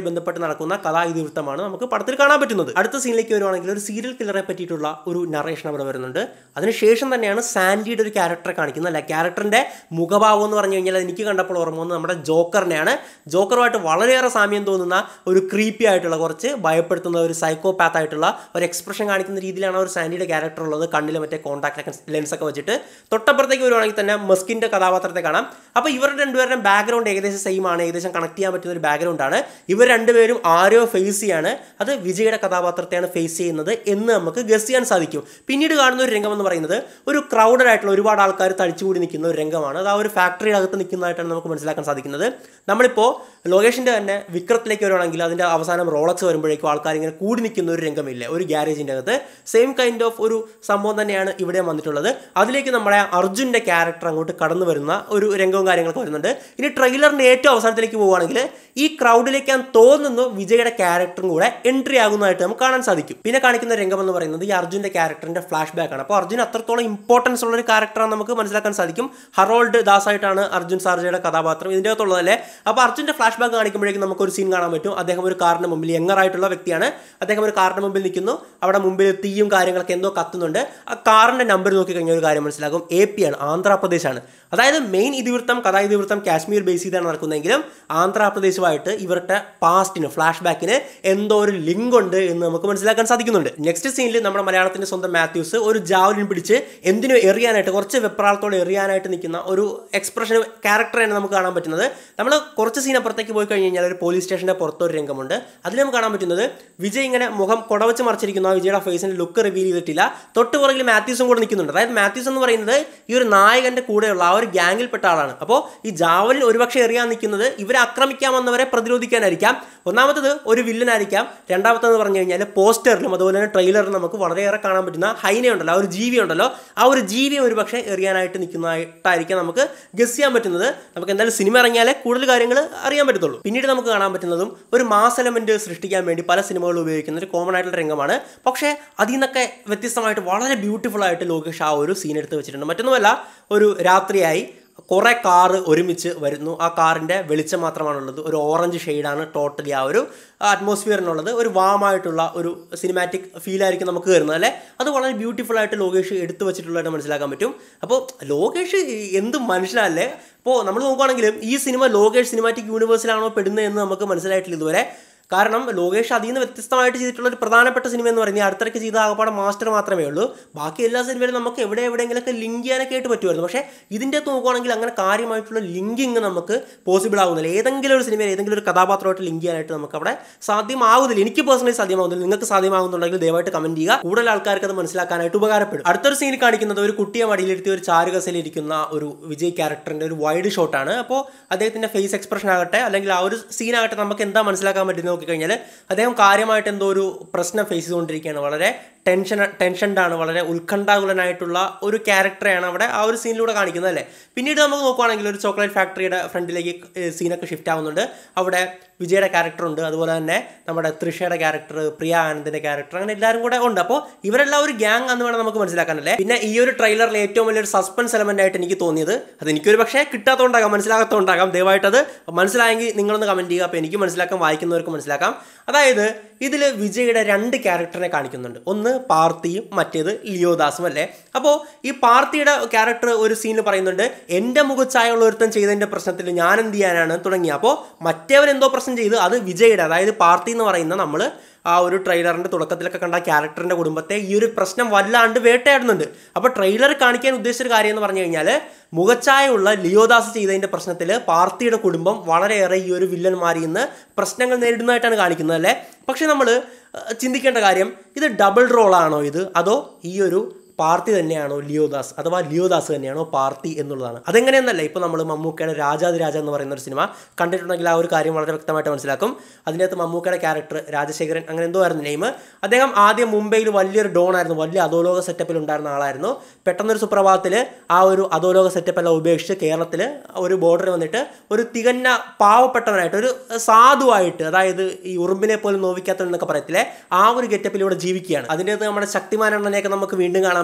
നടക്കുന്ന കഥാ ഇതിവൃത്തമാണ് നമുക്ക് പടത്തിൽ കാണാൻ പറ്റുന്നത് അടുത്ത സീനിലേക്ക് വരുവാണെങ്കിൽ ഒരു സീരിയൽ കില്ലറെ പറ്റിയിട്ടുള്ള ഒരു നറേഷൻ അവിടെ വരുന്നുണ്ട് അതിനുശേഷം തന്നെയാണ് സാൻഡിയുടെ ഒരു ക്യാരക്ടറെ കാണിക്കുന്നത് അല്ല ക്യാരക്ടറിന്റെ മുഖഭാവം എന്ന് പറഞ്ഞു കഴിഞ്ഞാൽ എനിക്ക് കണ്ടപ്പോൾ ഓർമ്മ വന്നത് നമ്മുടെ ജോക്കറിനെയാണ് ജോക്കറുമായിട്ട് വളരെയേറെ സാമ്യം തോന്നുന്ന ഒരു ക്രീപ്പി ആയിട്ടുള്ള കുറച്ച് ഭയപ്പെടുത്തുന്ന ഒരു സൈക്കോപാത്ത് ആയിട്ടുള്ള ഒരു എക്സ്പ്രഷൻ കാണിക്കുന്ന രീതിയിലാണ് ഒരു സാൻഡിയുടെ ക്യാരക്ടർ ഉള്ളത് കണ്ണിൽ മറ്റേ കോൺടാക്ട് ലെൻസ് ഒക്കെ വെച്ചിട്ട് തൊട്ടപ്പുറത്തേക്ക് വരുവാണെങ്കിൽ തന്നെ മസ്കിന്റെ കഥാപാത്രത്തെ കാണാം അപ്പോൾ ഇവരുടെ രണ്ടുപേരുടെയും ബാക്ക്ഗ്രൗണ്ട് ഏകദേശം സെയിം ആണ് ഏകദേശം കണക്ട് ചെയ്യാൻ പറ്റുന്ന ഒരു ബാക്ക്ഗ്രൗണ്ട് ആണ് ഇവർ രണ്ടുപേരും ആരോ ഫേസ് ചെയ്യാണ് അത് വിജയുടെ കഥാപാത്രത്തെയാണ് ഫേസ് ചെയ്യുന്നത് എന്ന് നമുക്ക് ഗസ് ചെയ്യാൻ സാധിക്കും പിന്നീട് കാണുന്ന ഒരു രംഗം എന്ന് പറയുന്നത് ഒരു ക്രൗഡഡ് ആയിട്ടുള്ള ഒരുപാട് ആൾക്കാർ തടിച്ചുകൂടി നിൽക്കുന്ന ഒരു രംഗമാണ് അത് ആ ഒരു ഫാക്ടറിയുടെ അകത്ത് നിൽക്കുന്നതായിട്ടാണ് നമുക്ക് മനസ്സിലാക്കാൻ സാധിക്കുന്നത് നമ്മളിപ്പോൾ ലോകേഷിൻ്റെ തന്നെ വിക്രത്തിലേക്ക് വരുവാണെങ്കിൽ അതിൻ്റെ അവസാനം റോളക്സ് വരുമ്പോഴേക്കും ആൾക്കാർ ഇങ്ങനെ കൂടി നിൽക്കുന്ന ഒരു രംഗമില്ല ഒരു ഗ്യാരേജിൻ്റെ അകത്ത് സെയിം കൈൻഡ് ഓഫ് ഒരു സംഭവം തന്നെയാണ് ഇവിടെ വന്നിട്ടുള്ളത് അതിലേക്ക് നമ്മുടെ അർജുൻ്റെ ക്യാരക്ടർ അങ്ങോട്ട് കടന്നു വരുന്ന ഒരു രംഗവും കാര്യങ്ങളൊക്കെ വരുന്നുണ്ട് ഇനി ട്രെയിലറിൻ്റെ ഏറ്റവും അവസാനത്തിലേക്ക് പോവുകയാണെങ്കിൽ ഈ ക്രൗഡിലേക്ക് ഞാൻ തോന്നുന്നു വിജയുടെ ക്യാരക്ടറും കൂടെ എൻട്രി ആകുന്നതായിട്ട് നമുക്ക് കാണാൻ സാധിക്കും പിന്നെ കാണിക്കുന്ന രംഗം എന്ന് പറയുന്നത് ഈ അർജുൻ്റെ ക്യാരക്ടറിൻ്റെ ഫ്ലാഷ് ബാക്ക് ആണ് അപ്പോൾ അർജുൻ അത്രത്തോളം ഇമ്പോർട്ടൻസ് ഉള്ള ഒരു ക്യാരക്ടറാണ് നമുക്ക് മനസ്സിലാക്കാൻ സാധിക്കും ഹറോൾഡ് ദാസ് ആയിട്ടാണ് അർജുൻ സാർജയുടെ കഥാപാത്രം ഇതിൻ്റെ അകത്തുള്ളതല്ലേ അപ്പോൾ അർജുൻ്റെ ഫ്ലാഷ് ബാക്ക് കാണിക്കുമ്പോഴേക്കും നമുക്കൊരു സീൻ കാണാൻ പറ്റും അദ്ദേഹം ഒരു കാറിന് മുമ്പിൽ യങ്ങറായിട്ടുള്ള വ്യക്തിയാണ് അദ്ദേഹം ഒരു കാറിന് മുമ്പിൽ നിൽക്കുന്നു അവിടെ മുമ്പിൽ തീയും കാര്യങ്ങളൊക്കെ എന്തോ കത്തുന്നുണ്ട് ആ കാറിൻ്റെ നമ്പർ നോക്കി കഴിഞ്ഞാൽ ഒരു കാര്യം മനസ്സിലാകും എ പി ആണ് ആന്ധ്രാപ്രദേശാണ് അതായത് മെയിൻ ഇതിവൃത്തം കഥാ ഇതിവൃത്തം കാശ്മീർ ബേസ് ചെയ്താണ് നടക്കുന്നതെങ്കിലും ആന്ധ്രാപ്രദേശുമായിട്ട് ഇവരുടെ പാസ്റ്റിന് ഫ്ലാഷ് ബാക്കിന് എന്തോ ഒരു ലിങ്ക് ഉണ്ട് എന്ന് നമുക്ക് മനസ്സിലാക്കാൻ സാധിക്കുന്നുണ്ട് നെക്സ്റ്റ് സീനിൽ നമ്മുടെ മലയാളത്തിന്റെ സ്വന്തം മാത്യൂസ് ഒരു ജാവലിൻ പിടിച്ച് എന്തിനും എറിയാനായിട്ട് കുറച്ച് വെപ്രാളത്തോടെ എറിയാനായിട്ട് നിൽക്കുന്ന ഒരു എക്സ്പ്രഷൻ ക്യാരക്ടറാണ് നമുക്ക് കാണാൻ പറ്റുന്നത് നമ്മൾ കുറച്ച് സീൻ അപ്പുറത്തേക്ക് പോയി കഴിഞ്ഞ് കഴിഞ്ഞാൽ ഒരു പോലീസ് സ്റ്റേഷൻ്റെ പുറത്തൊരു രംഗമുണ്ട് അതിൽ നമുക്ക് കാണാൻ പറ്റുന്നത് വിജയ് ഇങ്ങനെ മുഖം കുടവച്ച് മറിച്ചിരിക്കുന്നു ആ വിജയുടെ ഫേസിന്റെ ലുക്ക് റിവീൽ ചെയ്തിട്ടില്ല തൊട്ട് പുറകിൽ മാത്യൂസും കൂടെ നിൽക്കുന്നുണ്ട് അതായത് മാത്യൂസ് എന്ന് പറയുന്നത് ഈ ഒരു നായകന്റെ കൂടെയുള്ള ആ ഒരു ഗ്യാങ്ങിൽപ്പെട്ട ആളാണ് അപ്പോൾ ഈ ജാവലിൻ ഒരുപക്ഷെ എറിയാൻ നിൽക്കുന്നത് ഇവരെ ആക്രമിക്കാൻ വന്നവരെ പ്രതിരോധിക്കാനായിരിക്കാം ഒന്നാമത്തത് ഒരു വില്ലനായിരിക്കാം രണ്ടാമത്തെന്ന് പറഞ്ഞു കഴിഞ്ഞാൽ പോസ്റ്ററിലും അതുപോലെ തന്നെ ട്രെയിലറിലും നമുക്ക് വളരെയേറെ കാണാൻ പറ്റുന്ന ഹൈന ഉണ്ടല്ലോ ആ ഒരു ജീവി ഉണ്ടല്ലോ ആ ഒരു ജീവിയെ ഒരുപക്ഷെ എറിയാനായിട്ട് നിൽക്കുന്നതായിട്ടായിരിക്കാം നമുക്ക് ഗസ് ചെയ്യാൻ പറ്റുന്നത് നമുക്ക് എന്തായാലും സിനിമ ഇറങ്ങിയാലേ കൂടുതൽ കാര്യങ്ങൾ അറിയാൻ പറ്റത്തുള്ളൂ പിന്നീട് നമുക്ക് കാണാൻ പറ്റുന്നതും ഒരു മാസ് എലമെന്റ് സൃഷ്ടിക്കാൻ വേണ്ടി പല സിനിമകളും ഉപയോഗിക്കുന്ന ഒരു കോമൺ ആയിട്ടുള്ള രംഗമാണ് പക്ഷേ അതിൽ നിന്നൊക്കെ വ്യത്യസ്തമായിട്ട് വളരെ ബ്യൂട്ടിഫുൾ ആയിട്ട് ലോകേഷ് ആ ഒരു സീൻ എടുത്ത് വെച്ചിട്ടുണ്ട് മറ്റൊന്നുമല്ല ഒരു രാത്രിയായി കുറേ കാറ് ഒരുമിച്ച് വരുന്നു ആ കാറിൻ്റെ വെളിച്ചം മാത്രമാണുള്ളത് ഒരു ഓറഞ്ച് ഷെയ്ഡാണ് ടോട്ടലി ആ ഒരു അറ്റ്മോസ്ഫിയറിനുള്ളത് ഒരു വാമായിട്ടുള്ള ഒരു സിനിമാറ്റിക് ഫീലായിരിക്കും നമുക്ക് വരുന്നത് അല്ലേ അത് വളരെ ബ്യൂട്ടിഫുൾ ആയിട്ട് ലോകേഷ് എടുത്തു വെച്ചിട്ടുള്ളതായിട്ട് മനസ്സിലാക്കാൻ പറ്റും അപ്പോൾ ലോകേഷ് എന്ത് മനുഷ്യനല്ലേ അപ്പോൾ നമ്മൾ നോക്കുകയാണെങ്കിലും ഈ സിനിമ ലോകേഷ് സിനിമാറ്റിക് യൂണിവേഴ്സിലാണോ പെടുന്നത് എന്ന് നമുക്ക് മനസ്സിലായിട്ടില്ല ഇതുവരെ കാരണം ലോകേഷ് അതിൽ നിന്ന് വ്യത്യസ്തമായിട്ട് ചെയ്തിട്ടുള്ള ഒരു പ്രധാനപ്പെട്ട സിനിമ എന്ന് പറയുന്നത് അടുത്തിടയ്ക്ക് ചെയ്ത ആകപ്പാടെ മാസ്റ്റർ മാത്രമേ ഉള്ളൂ ബാക്കി എല്ലാ സിനിമയിലും നമുക്ക് എവിടെ എവിടെയെങ്കിലൊക്കെ ലിങ്ക് ചെയ്യാനൊക്കെ ആയിട്ട് പറ്റുമായിരുന്നു പക്ഷേ ഇതിൻ്റെ അകത്ത് നോക്കുവാണെങ്കിൽ അങ്ങനെ കാര്യമായിട്ടുള്ള ലിങ്കിങ് നമുക്ക് പോസിബിൾ ആകുന്നില്ല ഏതെങ്കിലും ഒരു സിനിമയിൽ ഏതെങ്കിലും ഒരു കഥാപാത്രമായിട്ട് ലിങ്ക് ചെയ്യാനായിട്ട് നമുക്ക് അവിടെ സാധ്യമാകുന്നില്ല എനിക്ക് പേഴ്സണലി സാധ്യമാകുന്നില്ല നിങ്ങൾക്ക് സാധ്യമാകുന്നുണ്ടെങ്കിൽ ദയവായിട്ട് കമന്റ് ചെയ്യുക കൂടുതൽ ആൾക്കാർക്ക് അത് മനസ്സിലാക്കാനായിട്ട് ഉപകാരപ്പെടും അടുത്തൊരു സീൻ കാണിക്കുന്നത് ഒരു കുട്ടിയെ മടിയിലിരുത്തി ഒരു ചാരുകസയിലിരിക്കുന്ന ഒരു വിജയ് ക്യാരക്ടറിന്റെ ഒരു വൈഡ് ഷോട്ടാണ് അപ്പോൾ അദ്ദേഹത്തിന്റെ ഫേസ് എക്സ്പ്രഷൻ ആകട്ടെ അല്ലെങ്കിൽ ആ ഒരു സീൻ ആകട്ടെ നമുക്ക് എന്താ മനസ്സിലാക്കാൻ പറ്റുന്നത് നോക്കിക്കഴിഞ്ഞാൽ അദ്ദേഹം കാര്യമായിട്ട് എന്തോ ഒരു പ്രശ്നം ഫേസ് ചെയ്തുകൊണ്ടിരിക്കുകയാണ് വളരെ ടെൻഷൻ ടെൻഷൻഡ് ആണ് വളരെ ഉത്കണ്ഠാകുലനായിട്ടുള്ള ഒരു ക്യാരക്ടറെയാണ് അവിടെ ആ ഒരു സീനിലൂടെ കാണിക്കുന്നത് അല്ലേ പിന്നീട് നമുക്ക് നോക്കുവാണെങ്കിൽ ഒരു ചോക്ലേറ്റ് ഫാക്ടറിയുടെ ഫ്രണ്ടിലേക്ക് സീനൊക്കെ ഷിഫ്റ്റ് ആവുന്നുണ്ട് അവിടെ വിജയുടെ ക്യാരക്ടർ ഉണ്ട് അതുപോലെ തന്നെ നമ്മുടെ തൃഷയുടെ ക്യാരക്ടർ പ്രിയ ആനന്ദിന്റെ ക്യാരക്ടർ അങ്ങനെ എല്ലാവരും കൂടെ ഉണ്ട് അപ്പോൾ ഇവരെല്ലാം ഒരു ഗ്യാങ് എന്ന് വേണം നമുക്ക് മനസ്സിലാക്കാനല്ലേ പിന്നെ ഈ ഒരു ട്രെയിലറിൽ ഏറ്റവും വലിയൊരു സസ്പെൻസ് എലമെന്റ് ആയിട്ട് എനിക്ക് തോന്നിയത് അത് എനിക്കൊരു പക്ഷേ കിട്ടാത്തതുകൊണ്ടാകാം മനസ്സിലാകാത്തതുകൊണ്ടാകാം ദയവായിട്ട് അത് മനസ്സിലായെങ്കിൽ നിങ്ങളൊന്ന് കമന്റ് ചെയ്യുക അപ്പോൾ എനിക്ക് മനസ്സിലാക്കാം വായിക്കുന്നവർക്ക് മനസ്സിലാക്കാം അതായത് ഇതിൽ വിജയുടെ രണ്ട് ക്യാരക്ടറിനെ കാണിക്കുന്നുണ്ട് ഒന്ന് പാർത്തിയും മറ്റേത് ലിയോദാസും അല്ലേ അപ്പോൾ ഈ പാർത്തിയുടെ ക്യാരക്ടർ ഒരു സീനിൽ പറയുന്നുണ്ട് എൻ്റെ മുഖച്ചായുള്ള ഒരുത്തൻ ചെയ്തതിൻ്റെ പ്രശ്നത്തിൽ ഞാൻ എന്ത് ചെയ്യാനാണ് തുടങ്ങി അപ്പോൾ മറ്റേവൻ എന്തോ പ്രശ്നം ചെയ്ത് അത് വിജയുടെ അതായത് പാർത്തി എന്ന് പറയുന്ന നമ്മൾ ആ ഒരു ട്രെയിലറിൻ്റെ തുടക്കത്തിലൊക്കെ കണ്ട ക്യാരക്ടറിൻ്റെ കുടുംബത്തെ ഈ ഒരു പ്രശ്നം വല്ലാണ്ട് വേട്ടയാടുന്നുണ്ട് അപ്പോൾ ട്രെയിലർ കാണിക്കാൻ ഉദ്ദേശിച്ചൊരു കാര്യം എന്ന് പറഞ്ഞു കഴിഞ്ഞാൽ മുഖച്ചായുള്ള ലിയോദാസ് ചെയ്തതിൻ്റെ പ്രശ്നത്തിൽ പാർട്ടിയുടെ കുടുംബം വളരെയേറെ ഈ ഒരു വില്ലന്മാരിൽ നിന്ന് പ്രശ്നങ്ങൾ നേരിടുന്നതായിട്ടാണ് കാണിക്കുന്നത് അല്ലേ പക്ഷേ നമ്മൾ ചിന്തിക്കേണ്ട കാര്യം ഇത് ഡബിൾ റോളാണോ ഇത് അതോ ഈ ഒരു പാർട്ടി തന്നെയാണോ ലിയോദാസ് അഥവാ ലിയോദാസ് തന്നെയാണോ പാർട്ടി എന്നുള്ളതാണ് അതെങ്ങനെയെന്നല്ല ഇപ്പോൾ നമ്മൾ മമ്മൂക്കയുടെ രാജാതിരാജ എന്ന് പറയുന്ന ഒരു സിനിമ കണ്ടിട്ടുണ്ടെങ്കിൽ ആ ഒരു കാര്യം വളരെ വ്യക്തമായിട്ട് മനസ്സിലാക്കും അതിനകത്ത് മമ്മൂക്കയുടെ ക്യാരക്ടർ രാജശേഖരൻ അങ്ങനെ എന്തോ ആയിരുന്നു നെയിം അദ്ദേഹം ആദ്യം മുംബൈയിൽ വലിയൊരു ഡോൺ ആയിരുന്നു വലിയ അധോലോക സെറ്റപ്പിൽ ഉണ്ടായിരുന്ന ആളായിരുന്നു പെട്ടെന്നൊരു സുപ്രഭാതത്തിൽ ആ ഒരു അധോലോക സെറ്റപ്പ് എല്ലാം ഉപേക്ഷിച്ച് കേരളത്തിൽ ഒരു ബോർഡർ വന്നിട്ട് ഒരു തികഞ്ഞ പാവപ്പെട്ടവനായിട്ട് ഒരു സാധുവായിട്ട് അതായത് ഈ ഉറുമ്പിനെ പോലും നോവിക്കാത്തവൻ എന്നൊക്കെ പറയത്തില്ലേ ആ ഒരു ഗെറ്റപ്പിലൂടെ ജീവിക്കുകയാണ് അതിൻ്റെ അകത്ത് നമ്മുടെ ശക്തിമാൻ എണ്ണനെയൊക്കെ നമുക്ക് വീണ്ടും കാണാൻ